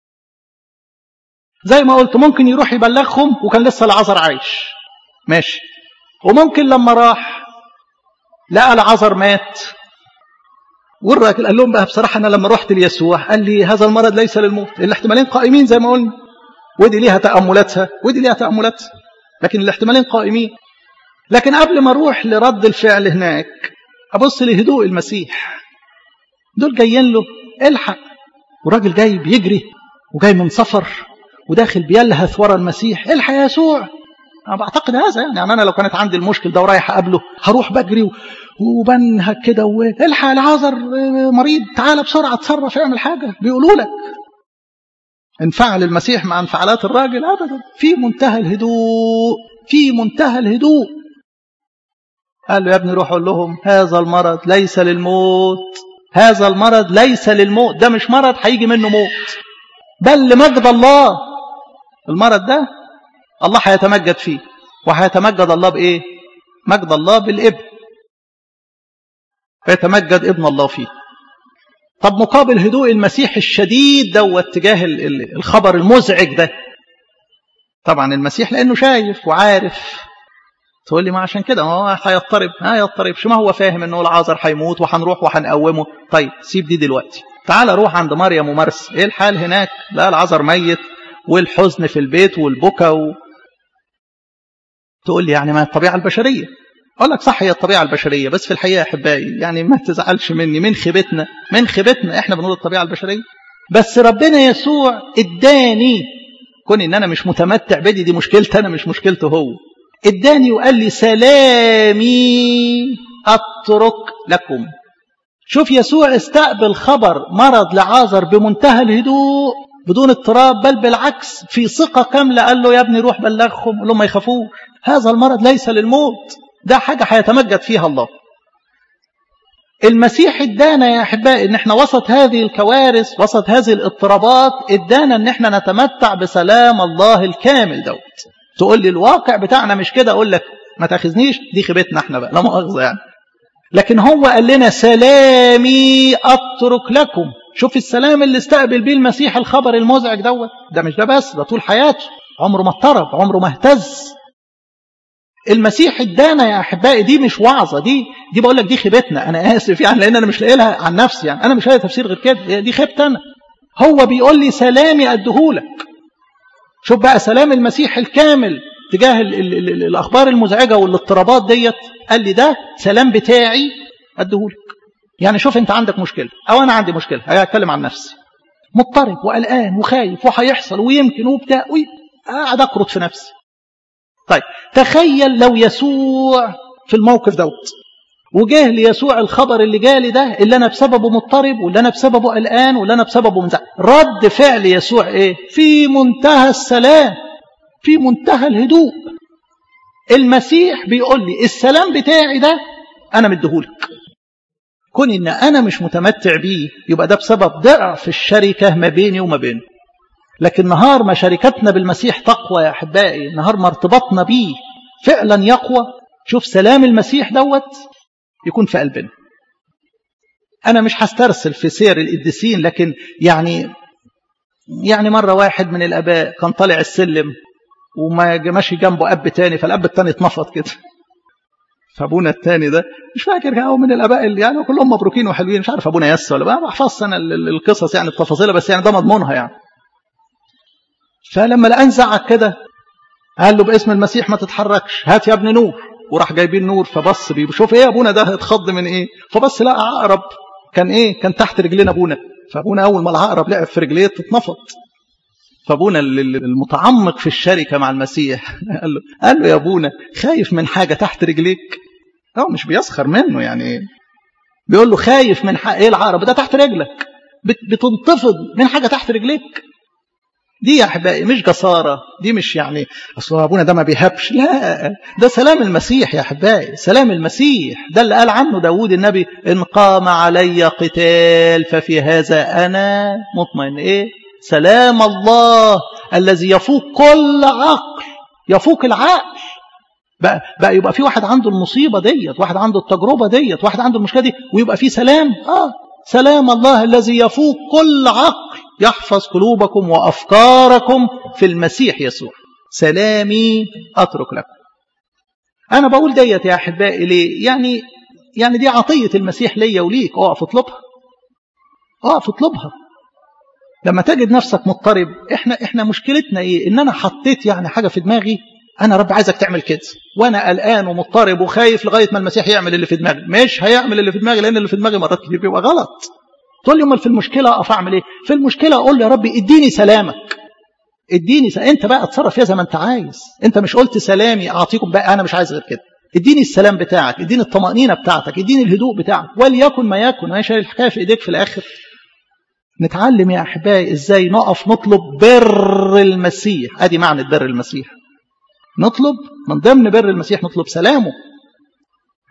A: زي ما قلت ممكن يروح يبلغهم وكان لسه العذر عايش ماشي وممكن لما راح لقى العذر مات والراجل قال لهم بقى بصراحة أنا لما رحت ليسوع قال لي هذا المرض ليس للموت الاحتمالين قائمين زي ما قلنا ودي ليها تأملاتها ودي ليها تأملاتها لكن الاحتمالين قائمين لكن قبل ما اروح لرد الفعل هناك ابص لهدوء المسيح دول جايين له الحق وراجل جاي بيجري وجاي من سفر وداخل بيلهث ورا المسيح الحق يا يسوع انا بعتقد هذا يعني, يعني انا لو كانت عندي المشكل ده ورايح اقابله هروح بجري وبنهك كده والحق العذر مريض تعالى بسرعه اتصرف اعمل حاجه بيقولوا لك انفعل المسيح مع انفعالات الراجل ابدا في منتهى الهدوء في منتهى الهدوء قال له يا ابني روح قول لهم هذا المرض ليس للموت هذا المرض ليس للموت ده مش مرض هيجي منه موت بل لمجد الله المرض ده الله هيتمجد فيه وهيتمجد الله بايه مجد الله بالابن فيتمجد ابن الله فيه طب مقابل هدوء المسيح الشديد دوت تجاه الخبر المزعج ده طبعا المسيح لانه شايف وعارف تقول لي ما عشان كده هو هيضطرب ما يضطربش ما هو فاهم انه العازر هيموت وهنروح وهنقومه طيب سيب دي دلوقتي تعال روح عند مريم ومرس ايه الحال هناك لا العازر ميت والحزن في البيت والبكا و... تقول لي يعني ما الطبيعه البشريه اقول لك صح هي الطبيعه البشريه بس في الحقيقه يا احبائي يعني ما تزعلش مني من خيبتنا من خيبتنا احنا بنقول الطبيعه البشريه بس ربنا يسوع اداني كون ان انا مش متمتع بدي دي مشكلتي انا مش مشكلته هو اداني وقال لي سلامي اترك لكم شوف يسوع استقبل خبر مرض لعازر بمنتهى الهدوء بدون اضطراب بل بالعكس في ثقة كاملة قال له يا ابني روح بلغهم قال لهم ما يخافوش هذا المرض ليس للموت ده حاجة هيتمجد فيها الله المسيح ادانا يا احبائي ان احنا وسط هذه الكوارث وسط هذه الاضطرابات ادانا ان احنا نتمتع بسلام الله الكامل دوت تقول لي الواقع بتاعنا مش كده اقول لك ما تاخذنيش دي خيبتنا احنا بقى لا مؤاخذه يعني لكن هو قال لنا سلامي اترك لكم شوف السلام اللي استقبل بيه المسيح الخبر المزعج دوت ده مش ده بس ده طول حياته عمره ما اضطرب عمره ما اهتز المسيح ادانا يا احبائي دي مش وعظه دي دي بقول لك دي خيبتنا انا اسف يعني لان انا مش لاقي لها عن نفسي يعني انا مش لاقي تفسير غير كده دي خيبتي انا هو بيقول لي سلامي اديهولك شوف بقى سلام المسيح الكامل تجاه ال ال ال الاخبار المزعجه والاضطرابات ديت قال لي ده سلام بتاعي اديهولك يعني شوف انت عندك مشكله او انا عندي مشكله هتكلم عن نفسي مضطرب وقلقان وخايف وهيحصل ويمكن وبتاع قاعد اكرط في نفسي طيب تخيل لو يسوع في الموقف دوت وجه ليسوع الخبر اللي جالي ده اللي انا بسببه مضطرب واللي انا بسببه قلقان واللي انا بسببه منزعج رد فعل يسوع ايه في منتهى السلام في منتهى الهدوء المسيح بيقول لي السلام بتاعي ده انا مديهولك كون ان انا مش متمتع بيه يبقى ده بسبب ضعف الشركه ما بيني وما بينه لكن نهار ما شركتنا بالمسيح تقوى يا احبائي نهار ما ارتباطنا بيه فعلا يقوى شوف سلام المسيح دوت يكون في قلبنا انا مش هسترسل في سير القديسين لكن يعني يعني مره واحد من الاباء كان طالع السلم وما ماشي جنبه اب تاني فالاب التاني اتنفض كده فابونا التاني ده مش فاكر هو من الاباء اللي يعني كلهم مبروكين وحلوين مش عارف ابونا يس ولا ما بحفظش انا القصص يعني التفاصيل بس يعني ده مضمونها يعني فلما لقى انزعج كده قال له باسم المسيح ما تتحركش هات يا ابن نور وراح جايبين نور فبص بيه شوف ايه ابونا ده اتخض من ايه فبص لقى عقرب كان ايه كان تحت رجلين ابونا فابونا اول ما العقرب لعب في رجليه اتنفض فابونا المتعمق في الشركه مع المسيح قال له قال له يا ابونا خايف من حاجه تحت رجليك هو مش بيسخر منه يعني بيقول له خايف من حق ايه العقرب ده تحت رجلك بتنتفض من حاجه تحت رجليك دي يا احبائي مش جساره دي مش يعني اصل ابونا ده ما بيهبش لا ده سلام المسيح يا احبائي سلام المسيح ده اللي قال عنه داوود النبي ان قام علي قتال ففي هذا انا مطمئن ايه سلام الله الذي يفوق كل عقل يفوق العقل بقى, بقى يبقى في واحد عنده المصيبه ديت واحد عنده التجربه ديت واحد عنده المشكله دي ويبقى في سلام اه سلام الله الذي يفوق كل عقل يحفظ قلوبكم وأفكاركم في المسيح يسوع سلامي أترك لكم أنا بقول ديت يا أحبائي ليه يعني يعني دي عطية المسيح ليا وليك اقف اطلبها اقف اطلبها لما تجد نفسك مضطرب احنا احنا مشكلتنا ايه ان انا حطيت يعني حاجه في دماغي انا رب عايزك تعمل كده وانا قلقان ومضطرب وخايف لغايه ما المسيح يعمل اللي في دماغي مش هيعمل اللي في دماغي لان اللي في دماغي مرات كتير بيبقى غلط تقول لي امال في المشكله اقف اعمل ايه في المشكله اقول له يا رب اديني سلامك اديني س... انت بقى اتصرف فيها زي ما انت عايز انت مش قلت سلامي اعطيكم بقى انا مش عايز غير كده اديني السلام بتاعك اديني الطمانينه بتاعتك اديني الهدوء بتاعك وليكن ما يكن ماشي الحكايه في ايديك في الاخر نتعلم يا احبائي ازاي نقف نطلب بر المسيح ادي معنى بر المسيح نطلب من ضمن بر المسيح نطلب سلامه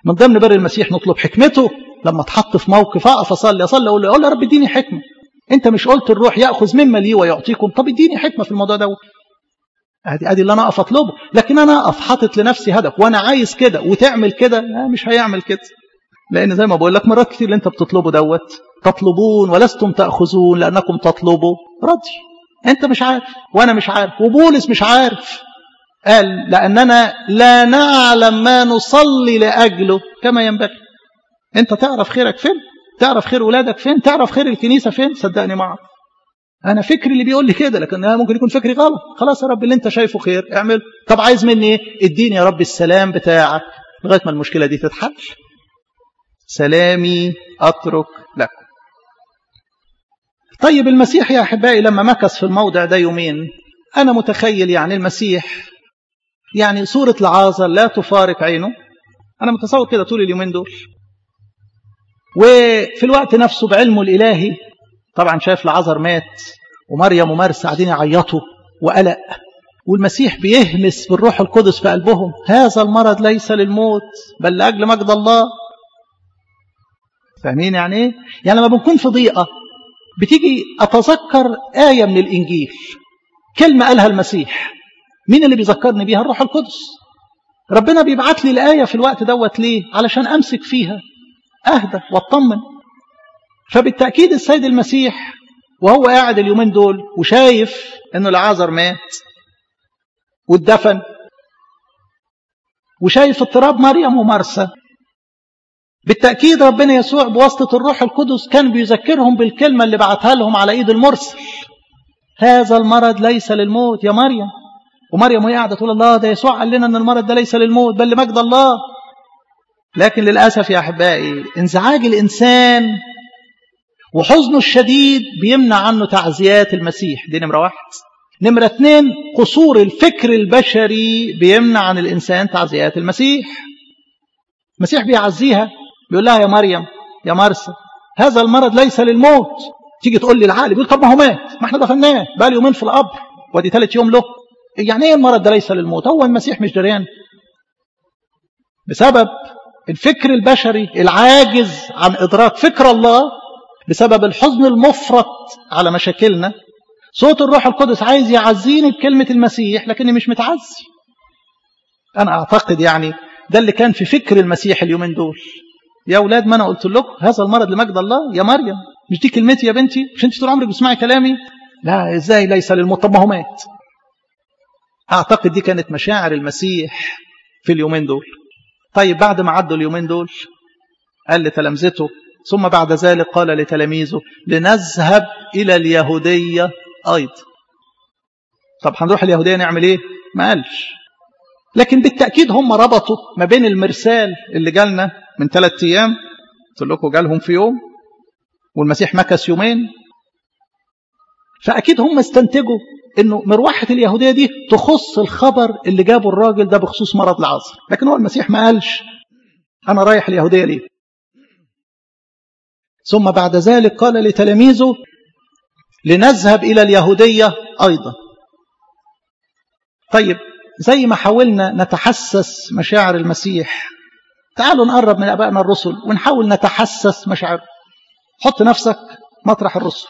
A: من ضمن بر المسيح نطلب حكمته لما اتحط في موقف اقف اصلي اصلي اقول له اقول له يا رب اديني حكمه انت مش قلت الروح ياخذ مما لي ويعطيكم طب اديني حكمه في الموضوع ده ادي ادي اللي انا اقف اطلبه لكن انا اقف حاطط لنفسي هدف وانا عايز كده وتعمل كده لا مش هيعمل كده لان زي ما بقول لك مرات كتير اللي انت بتطلبه دوت تطلبون ولستم تاخذون لانكم تطلبوا رضي انت مش عارف وانا مش عارف وبولس مش عارف قال لاننا لا نعلم ما نصلي لاجله كما ينبغي انت تعرف خيرك فين تعرف خير ولادك فين تعرف خير الكنيسه فين صدقني ما اعرف انا فكري اللي بيقول لي كده لكن انا ممكن يكون فكري غلط خلاص يا رب اللي انت شايفه خير اعمل طب عايز مني ايه اديني يا رب السلام بتاعك لغايه ما المشكله دي تتحل سلامي اترك لكم طيب المسيح يا احبائي لما مكث في الموضع ده يومين انا متخيل يعني المسيح يعني صوره لعازر لا تفارق عينه انا متصور كده طول اليومين دول وفي الوقت نفسه بعلمه الالهي طبعا شايف لعازر مات ومريم ومرسى قاعدين يعيطوا وقلق والمسيح بيهمس بالروح القدس في قلبهم هذا المرض ليس للموت بل لاجل مجد الله فاهمين يعني ايه يعني لما بنكون في ضيقه بتيجي اتذكر ايه من الانجيل كلمه قالها المسيح مين اللي بيذكرني بيها الروح القدس ربنا بيبعت لي الايه في الوقت دوت ليه علشان امسك فيها اهدى واطمن فبالتاكيد السيد المسيح وهو قاعد اليومين دول وشايف انه العازر مات واتدفن وشايف اضطراب مريم ومرسى بالتأكيد ربنا يسوع بواسطة الروح القدس كان بيذكرهم بالكلمة اللي بعتها لهم على إيد المرسل هذا المرض ليس للموت يا مريم ومريم وهي قاعدة تقول الله ده يسوع قال لنا أن المرض ده ليس للموت بل لمجد الله لكن للأسف يا أحبائي انزعاج الإنسان وحزنه الشديد بيمنع عنه تعزيات المسيح دي نمرة واحد نمرة اثنين قصور الفكر البشري بيمنع عن الإنسان تعزيات المسيح المسيح بيعزيها بيقول لها يا مريم يا مرسى هذا المرض ليس للموت تيجي تقول لي العقل بيقول طب ما هو مات ما احنا دفناه بقى يومين في القبر ودي ثالث يوم له يعني ايه المرض ده ليس للموت هو المسيح مش دريان بسبب الفكر البشري العاجز عن ادراك فكر الله بسبب الحزن المفرط على مشاكلنا صوت الروح القدس عايز يعزيني بكلمة المسيح لكني مش متعزي أنا أعتقد يعني ده اللي كان في فكر المسيح اليومين دول يا أولاد ما أنا قلت لكم هذا المرض لمجد الله يا مريم مش دي كلمتي يا بنتي مش أنت طول عمرك بتسمعي كلامي لا إزاي ليس للموت طب ما هو مات أعتقد دي كانت مشاعر المسيح في اليومين دول طيب بعد ما عدوا اليومين دول قال لتلامذته ثم بعد ذلك قال لتلاميذه لنذهب إلى اليهودية أيضا طب هنروح اليهودية نعمل إيه ما قالش لكن بالتأكيد هم ربطوا ما بين المرسال اللي جالنا من ثلاثة أيام قلت لكم جالهم في يوم والمسيح مكث يومين فأكيد هم استنتجوا انه مروحة اليهودية دي تخص الخبر اللي جابه الراجل ده بخصوص مرض العصر لكن هو المسيح ما قالش انا رايح اليهودية ليه ثم بعد ذلك قال لتلاميذه لنذهب إلى اليهودية أيضا طيب زي ما حاولنا نتحسس مشاعر المسيح تعالوا نقرب من أبائنا الرسل ونحاول نتحسس مشاعر حط نفسك مطرح الرسل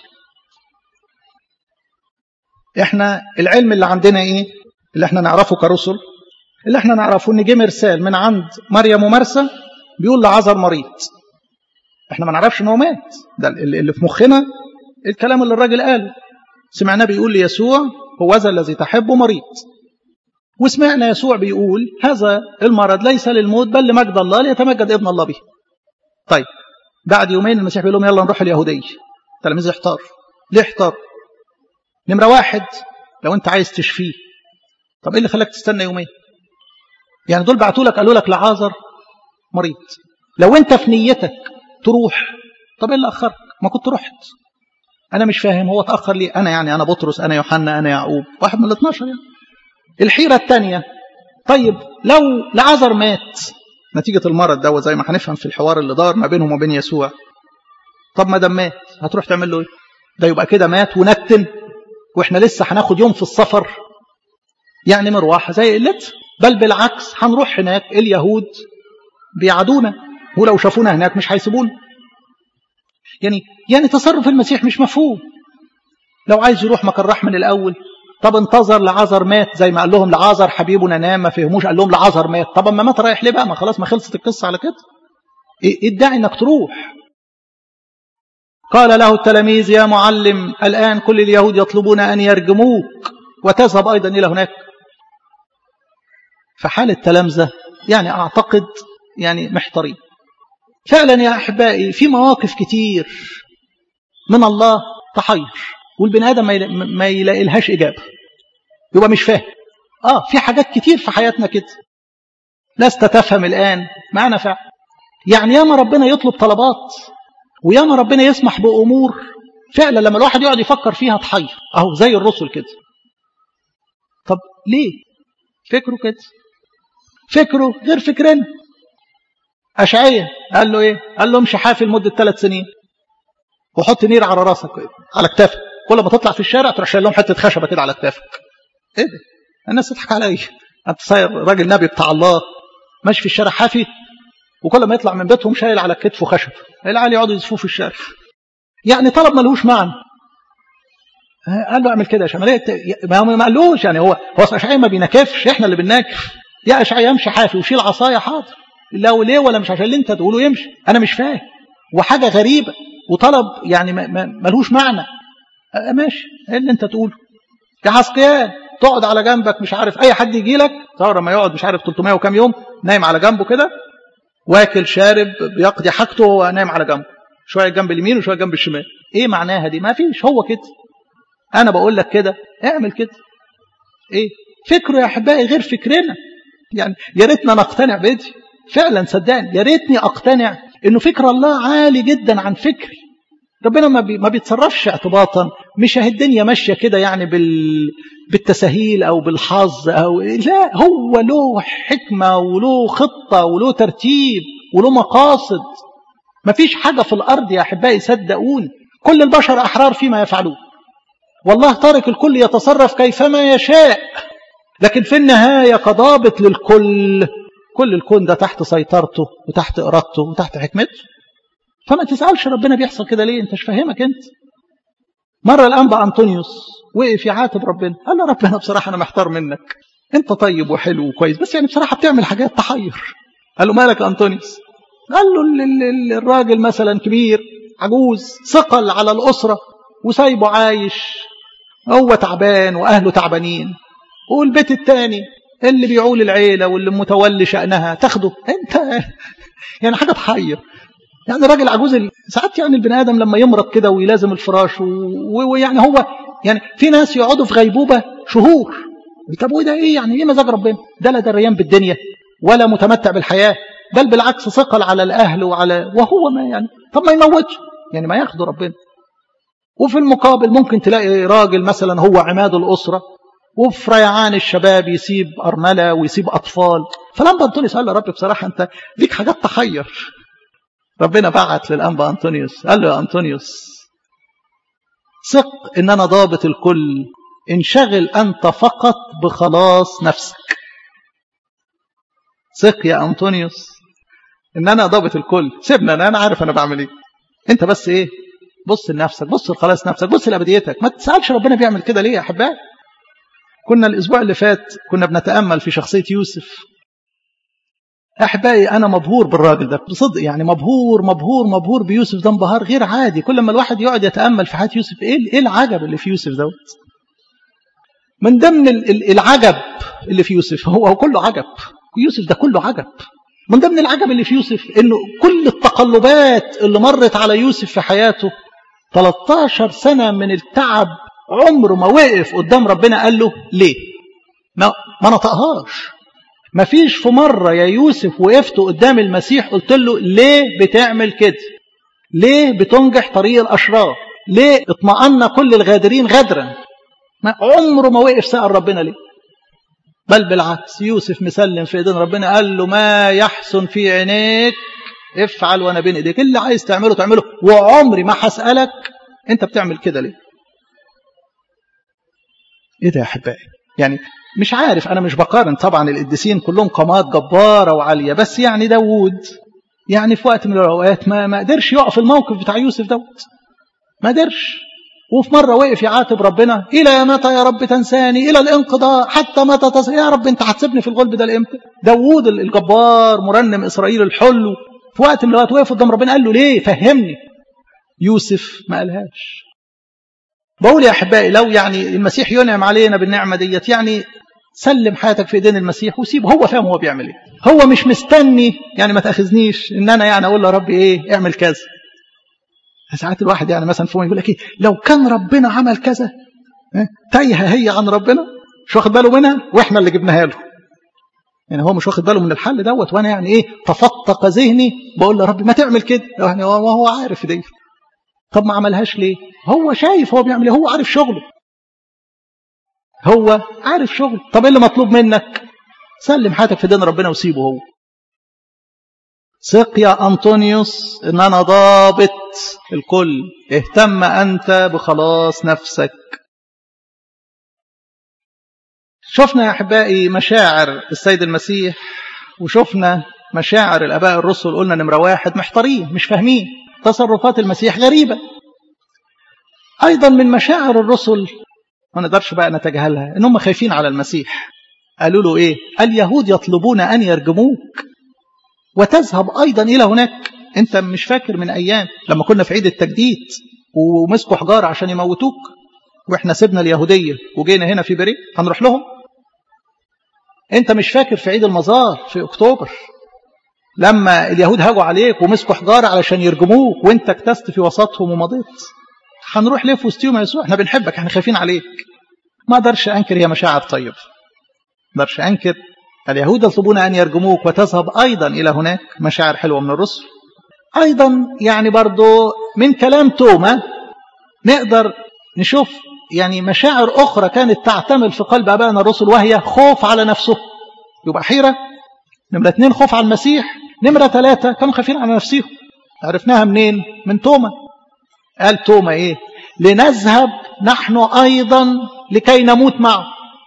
A: احنا العلم اللي عندنا ايه اللي احنا نعرفه كرسل اللي احنا نعرفه ان جه مرسال من عند مريم ومرسى بيقول لعذر مريض احنا ما نعرفش ان هو مات ده اللي في مخنا الكلام اللي الراجل قاله سمعناه بيقول ليسوع هو ذا الذي تحبه مريض وسمعنا يسوع بيقول هذا المرض ليس للموت بل لمجد الله ليتمجد ابن الله به طيب بعد يومين المسيح بيقول لهم يلا نروح اليهودية تلاميذ احتار ليه احتار نمرة واحد لو انت عايز تشفيه طب ايه اللي خلاك تستنى يومين يعني دول بعتوا لك قالوا لك لعازر مريض لو انت في نيتك تروح طب ايه اللي اخرك ما كنت رحت انا مش فاهم هو اتاخر ليه انا يعني انا بطرس انا يوحنا انا يعقوب واحد من ال 12 يعني الحيره الثانيه طيب لو لعازر مات نتيجه المرض دوت زي ما هنفهم في الحوار اللي دار ما بينهم وبين يسوع طب ما دام مات هتروح تعمل له ايه ده يبقى كده مات ونتن واحنا لسه هناخد يوم في السفر يعني مروحه زي قلت بل بالعكس هنروح هناك اليهود
B: بيعادونا ولو شافونا هناك مش هيسيبونا يعني يعني تصرف المسيح مش مفهوم لو عايز يروح مكان راح من الاول طب انتظر لعازر مات زي ما قال لهم لعازر حبيبنا نام ما فهموش قال لهم لعازر مات طب اما مات رايح ليه بقى ما خلاص ما خلصت القصه على كده ايه ادعي انك تروح قال له التلاميذ يا معلم الان كل اليهود يطلبون ان يرجموك وتذهب ايضا الى هناك فحال التلامذه يعني اعتقد يعني محتارين فعلا يا احبائي في مواقف كتير من الله تحير والبني ادم ما يلاقي لهاش اجابه يبقى مش فاهم اه في حاجات كتير في حياتنا كده لست تفهم الان معنا فعلا يعني ياما ربنا يطلب طلبات وياما ربنا يسمح بامور فعلا لما الواحد يقعد يفكر فيها تحير اهو زي الرسل كده طب ليه فكره كده فكره غير فكرنا أشعية قال له إيه قال له امشي حافي لمدة ثلاث سنين وحط نير على راسك على كتافك كل ما تطلع في الشارع تروح شايل لهم حتة خشبة كده على كتافك إيه ده الناس تضحك عليا أنت صاير راجل نبي بتاع الله ماشي في الشارع حافي وكل ما يطلع من بيتهم شايل على كتفه خشب العيال يقعدوا يزفوه في الشارع يعني طلب ملوش معنى قال له اعمل كده يا شمالية ما هو ما قالوش يعني هو هو اشعياء ما بينكفش احنا اللي بننكف يا اشعياء امشي حافي وشيل عصايه حاضر لا وليه ولا مش عشان اللي انت تقوله يمشي انا مش فاهم وحاجه غريبه وطلب يعني ملوش معنى أه ماشي ايه اللي انت تقوله يا حسقيان تقعد على جنبك مش عارف اي حد يجي لك تصور ما يقعد مش عارف 300 وكام يوم نايم على جنبه كده واكل شارب بيقضي حاجته وهو نايم على جنبه شويه جنب اليمين وشويه جنب الشمال ايه معناها دي ما فيش هو كده انا بقول لك كده اعمل كده ايه فكره يا احبائي غير فكرنا يعني يا ريتنا نقتنع بدي فعلا صدقني يا ريتني اقتنع انه فكر الله عالي جدا عن فكري ربنا ما, بي ما بيتصرفش اعتباطا مش اهي الدنيا ماشيه كده يعني بال بالتساهيل او بالحظ او لا هو له حكمه وله خطه وله ترتيب وله مقاصد ما فيش حاجه في الارض يا احبائي صدقوني كل البشر احرار فيما يفعلون والله تارك الكل يتصرف كيفما يشاء لكن في النهايه كضابط للكل كل الكون ده تحت سيطرته وتحت إرادته وتحت حكمته فما تسألش ربنا بيحصل كده ليه انت مش فاهمك انت مرة الأنبا أنطونيوس وقف يعاتب ربنا قال له ربنا بصراحة أنا محتار منك انت طيب وحلو وكويس بس يعني بصراحة بتعمل حاجات تحير قال له مالك أنطونيوس قال له الراجل مثلا كبير عجوز ثقل على الأسرة وسايبه عايش هو تعبان وأهله تعبانين والبيت التاني اللي بيعول العيلة واللي متولي شأنها تاخده انت يعني حاجة تحير يعني راجل عجوز ساعات يعني البني آدم لما يمرض كده ويلازم الفراش ويعني هو يعني في ناس يقعدوا في غيبوبة شهور طب وده ايه يعني ايه مزاج ربنا ده لا دريان بالدنيا ولا متمتع بالحياة بل بالعكس ثقل على الأهل وعلى وهو ما يعني طب ما يموتش يعني ما ياخده ربنا وفي المقابل ممكن تلاقي راجل مثلا هو عماد الأسرة وفي ريعان الشباب يسيب أرملة ويسيب أطفال فلما أنطونيوس قال له رب بصراحة أنت ليك حاجات تحير ربنا بعت للأنبا أنطونيوس قال له يا أنطونيوس ثق إن أنا ضابط الكل انشغل أنت فقط بخلاص نفسك ثق يا أنطونيوس إن أنا ضابط الكل سيبنا أنا, أنا عارف أنا بعمل إيه أنت بس إيه بص لنفسك بص لخلاص نفسك بص لأبديتك ما تسألش ربنا بيعمل كده ليه يا أحبائي كنا الأسبوع اللي فات كنا بنتأمل في شخصية يوسف أحبائي أنا مبهور بالراجل ده بصدق يعني مبهور مبهور مبهور بيوسف ده انبهار غير عادي كل ما الواحد يقعد يتأمل في حياة يوسف إيه, إيه العجب اللي في يوسف دوت من ضمن العجب اللي في يوسف هو هو كله عجب يوسف ده كله عجب من ضمن العجب اللي في يوسف انه كل التقلبات اللي مرت على يوسف في حياته 13 سنة من التعب عمره ما وقف قدام ربنا قال له ليه ما, ما نطقهاش ما فيش في مرة يا يوسف وقفت قدام المسيح قلت له ليه بتعمل كده ليه بتنجح طريق الأشرار ليه اطمأن كل الغادرين غدرا ما عمره ما وقف سأل ربنا ليه بل بالعكس يوسف مسلم في ايدين ربنا قال له ما يحسن في عينيك افعل وانا بين ايديك اللي عايز تعمله تعمله وعمري ما هسألك انت بتعمل كده ليه ايه ده يا احبائي يعني مش عارف أنا مش بقارن طبعا القديسين كلهم قامات جبارة وعالية بس يعني داوود يعني في وقت من الأوقات ما ما قدرش يقف الموقف بتاع يوسف دوت ما قدرش وفي مرة وقف يعاتب ربنا إلى متى يا رب تنساني إلى الانقضاء حتى متى تس... يا رب أنت هتسيبني في الغلب ده الإمتى داوود الجبار مرنم إسرائيل الحلو في وقت من الأوقات وقف قدام ربنا قال له ليه فهمني يوسف ما قالهاش بقول يا أحبائي لو يعني المسيح ينعم علينا بالنعمة ديت يعني سلم حياتك في ايدين المسيح وسيبه هو فاهم هو بيعمل ايه هو مش مستني يعني ما تاخذنيش ان انا يعني اقول له ربي ايه اعمل كذا ساعات الواحد يعني مثلا فوق يقول لك ايه لو كان ربنا عمل كذا تايهه هي عن ربنا مش واخد باله منها واحنا اللي جبناها له يعني هو مش واخد باله من الحل دوت وانا يعني ايه تفتق ذهني بقول له ربي ما تعمل كده يعني وهو عارف دي طب ما عملهاش ليه هو شايف هو بيعمل ايه هو عارف شغله هو عارف شغل طب ايه اللي مطلوب منك سلم حياتك في دين ربنا وسيبه هو ثق يا أنطونيوس إن أنا ضابط الكل اهتم أنت بخلاص نفسك شفنا يا أحبائي مشاعر السيد المسيح وشفنا مشاعر الآباء الرسل قلنا نمرة واحد محتارين مش فاهمين تصرفات المسيح غريبة أيضا من مشاعر الرسل ما نقدرش بقى نتجاهلها ان هم خايفين على المسيح قالوا له ايه اليهود يطلبون ان يرجموك وتذهب ايضا الى هناك انت مش فاكر من ايام لما كنا في عيد التجديد ومسكوا حجاره عشان يموتوك واحنا سيبنا اليهوديه وجينا هنا في بريء هنروح لهم انت مش فاكر في عيد المزار في اكتوبر لما اليهود هاجوا عليك ومسكوا حجاره علشان يرجموك وانت اكتست في وسطهم ومضيت هنروح ليه في وسطهم يا يسوع احنا بنحبك احنا خايفين عليك ما اقدرش انكر هي مشاعر طيب ما اقدرش انكر اليهود يطلبون ان يرجموك وتذهب ايضا الى هناك مشاعر حلوه من الرسل ايضا يعني برضو من كلام توما نقدر نشوف يعني مشاعر اخرى كانت تعتمل في قلب ابائنا الرسل وهي خوف على نفسه يبقى حيره نمره اثنين خوف على المسيح نمره ثلاثه كانوا خايفين على نفسهم عرفناها منين من توما قال توما ايه لنذهب نحن ايضا لكي نموت معه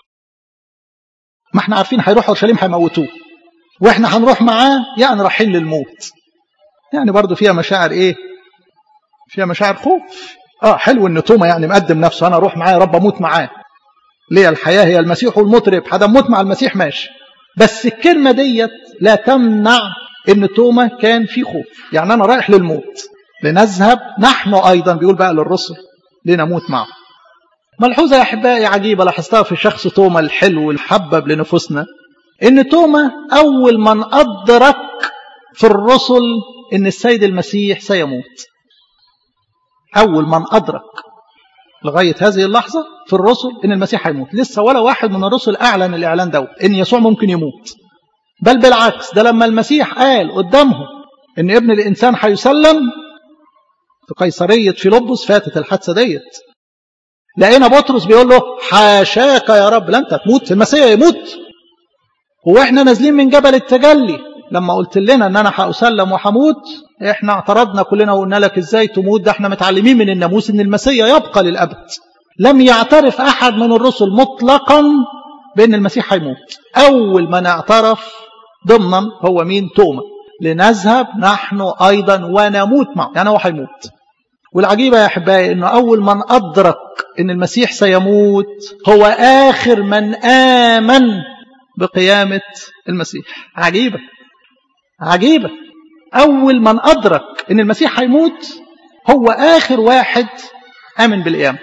B: ما احنا عارفين هيروح اورشليم هيموتوه واحنا هنروح معاه يعني رايحين للموت يعني برضو فيها مشاعر ايه فيها مشاعر خوف اه حلو ان توما يعني مقدم نفسه انا اروح معاه يا رب اموت معاه ليه الحياه هي المسيح والمطرب حدا موت مع المسيح ماشي بس الكلمه ديت لا تمنع ان توما كان في خوف يعني انا رايح للموت لنذهب نحن أيضا بيقول بقى للرسل لنموت معه ملحوظة يا أحبائي عجيبة لاحظتها في شخص توما الحلو الحبب لنفوسنا إن توما أول من أدرك في الرسل إن السيد المسيح سيموت أول من أدرك لغاية هذه اللحظة في الرسل إن المسيح هيموت لسه ولا واحد من الرسل أعلن الإعلان ده إن يسوع ممكن يموت بل بالعكس ده لما المسيح قال قدامهم إن ابن الإنسان هيسلم في قيصرية فيلبس فاتت الحادثة ديت لقينا بطرس بيقول له حاشاك يا رب لا انت تموت المسيح يموت هو احنا نازلين من جبل التجلي لما قلت لنا ان انا هأسلم وهموت احنا اعترضنا كلنا وقلنا لك ازاي تموت ده احنا متعلمين من الناموس ان المسيح يبقى للابد لم يعترف احد من الرسل مطلقا بان المسيح هيموت اول من اعترف ضمنا هو مين توما لنذهب نحن ايضا ونموت معه يعني هو هيموت والعجيبة يا أحبائي أنه أول من أدرك أن المسيح سيموت هو آخر من آمن بقيامة المسيح عجيبة عجيبة أول من أدرك أن المسيح هيموت هو آخر واحد آمن بالقيامة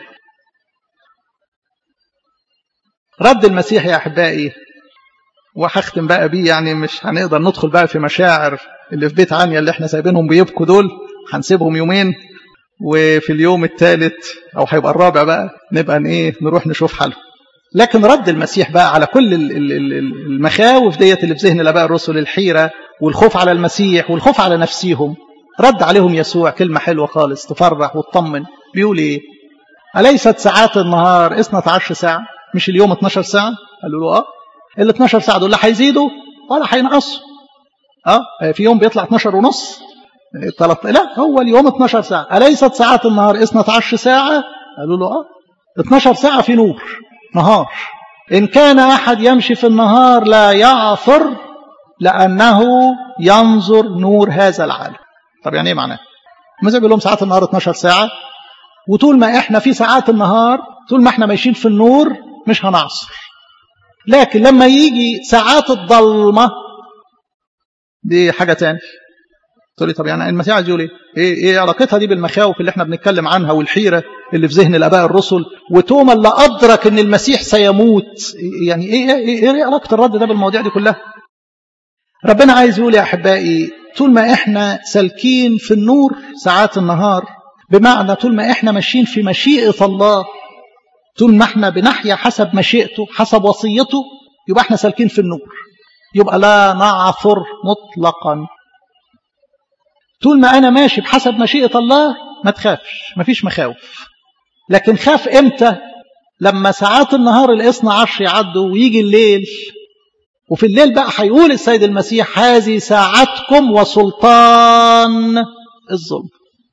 B: رد المسيح يا أحبائي وهختم بقى بيه يعني مش هنقدر ندخل بقى في مشاعر اللي في بيت عنيا اللي احنا سايبينهم بيبكوا دول هنسيبهم يومين وفي اليوم الثالث او هيبقى الرابع بقى نبقى ايه نروح نشوف حاله لكن رد المسيح بقى على كل المخاوف ديت اللي في ذهن الاباء الرسل الحيره والخوف على المسيح والخوف على نفسيهم رد عليهم يسوع كلمه حلوه خالص تفرح وتطمن بيقول ايه اليست ساعات النهار 12 ساعه مش اليوم 12 ساعه قالوا له اه ال 12 ساعه دول لا هيزيدوا ولا هينقصوا اه في يوم بيطلع 12 ونص لا هو اليوم 12 ساعة أليست ساعات النهار 12 ساعة قالوا له اه 12 ساعة في نور نهار إن كان أحد يمشي في النهار لا يعثر لأنه ينظر نور هذا العالم طب يعني إيه معناه مثلا بيقول لهم ساعات النهار 12 ساعة وطول ما إحنا في ساعات النهار طول ما إحنا ماشيين في النور مش هنعصر لكن لما يجي ساعات الضلمة دي حاجة تاني تقول لي طب يعني المسيح عايز يقول ايه؟ ايه ايه علاقتها دي بالمخاوف اللي احنا بنتكلم عنها والحيره اللي في ذهن الاباء الرسل وتوما اللي ادرك ان المسيح سيموت يعني ايه ايه, إيه, إيه علاقه الرد ده بالمواضيع دي كلها؟ ربنا عايز يقول يا احبائي طول ما احنا سالكين في النور ساعات النهار بمعنى طول ما احنا ماشيين في مشيئه الله طول ما احنا بنحيا حسب مشيئته حسب وصيته يبقى احنا سالكين في النور يبقى لا نعثر مطلقا طول ما أنا ماشي بحسب مشيئة الله ما تخافش ما فيش مخاوف لكن خاف إمتى لما ساعات النهار الاثنى عشر يعدوا ويجي الليل وفي الليل بقى هيقول السيد المسيح هذه ساعتكم وسلطان الظلم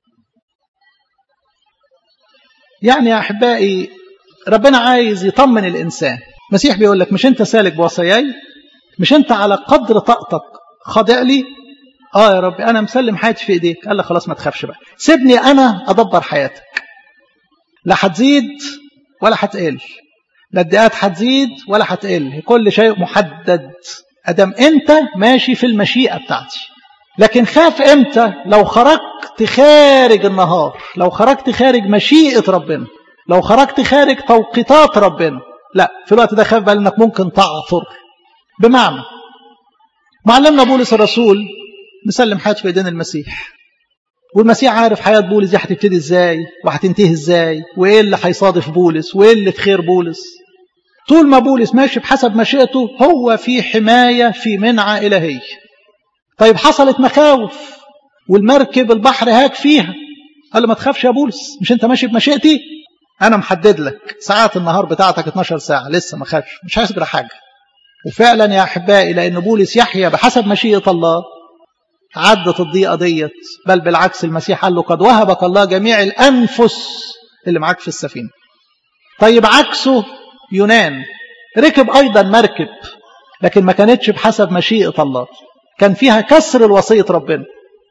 B: يعني يا أحبائي ربنا عايز يطمن الإنسان المسيح بيقول لك مش أنت سالك بوصاياي مش أنت على قدر طاقتك خاضع لي اه يا رب انا مسلم حياتي في ايديك قال لك خلاص ما تخافش بقى سيبني انا ادبر حياتك لا هتزيد ولا هتقل لا الدقات هتزيد ولا هتقل كل شيء محدد ادم انت ماشي في المشيئه بتاعتي لكن خاف امتى لو خرجت خارج النهار لو خرجت خارج مشيئه ربنا لو خرجت خارج توقيتات ربنا لا في الوقت ده خاف بقى انك ممكن تعثر بمعنى معلمنا بولس الرسول مسلم حياته في ايدين المسيح والمسيح عارف حياة بولس دي هتبتدي ازاي وهتنتهي ازاي وايه اللي هيصادف بولس وايه اللي في خير بولس طول ما بولس ماشي بحسب مشيئته هو في حماية في منعة إلهية طيب حصلت مخاوف والمركب البحر هاك فيها قال له ما تخافش يا بولس مش انت ماشي بمشيئتي انا محدد لك ساعات النهار بتاعتك 12 ساعة لسه ما خافش مش هيسجر حاجة وفعلا يا أحبائي لأن بولس يحيى بحسب مشيئة الله عدت الضيقة ديت بل بالعكس المسيح قال له قد وهبك الله جميع الأنفس اللي معاك في السفينة طيب عكسه يونان ركب أيضا مركب لكن ما كانتش بحسب مشيئة الله كان فيها كسر الوصية ربنا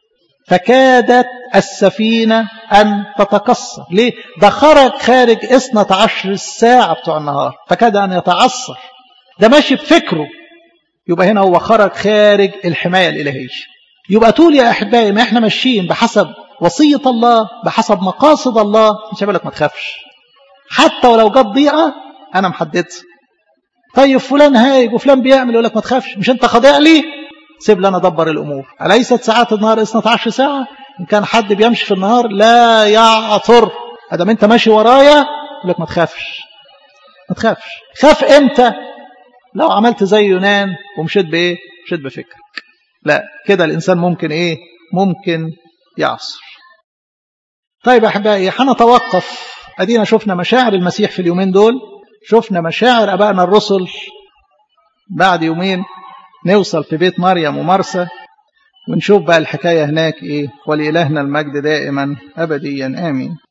B: فكادت السفينة أن تتكسر ليه؟ ده خرج خارج اثنة عشر ساعة بتوع النهار فكاد أن يتعثر ده ماشي بفكره يبقى هنا هو خرج خارج الحماية الإلهية يبقى طول يا أحبائي ما احنا ماشيين بحسب وصية الله بحسب مقاصد الله مش هقول لك ما تخافش حتى ولو جت ضيقة أنا محددها طيب فلان هايج وفلان بيعمل يقول لك ما تخافش مش أنت خاضع لي سيب لي أنا أدبر الأمور أليست ساعات النهار 12 ساعة إن كان حد بيمشي في النهار لا يعثر أدام أنت ماشي ورايا يقول لك ما تخافش ما تخافش خاف إمتى لو عملت زي يونان ومشيت بإيه مشيت بفكرك لا كده الإنسان ممكن إيه ممكن يعصر طيب أحبائي هنتوقف أدينا شفنا مشاعر المسيح في اليومين دول شفنا مشاعر أبائنا الرسل بعد يومين نوصل في بيت مريم ومرسى ونشوف بقى الحكاية هناك إيه ولإلهنا المجد دائما أبديا آمين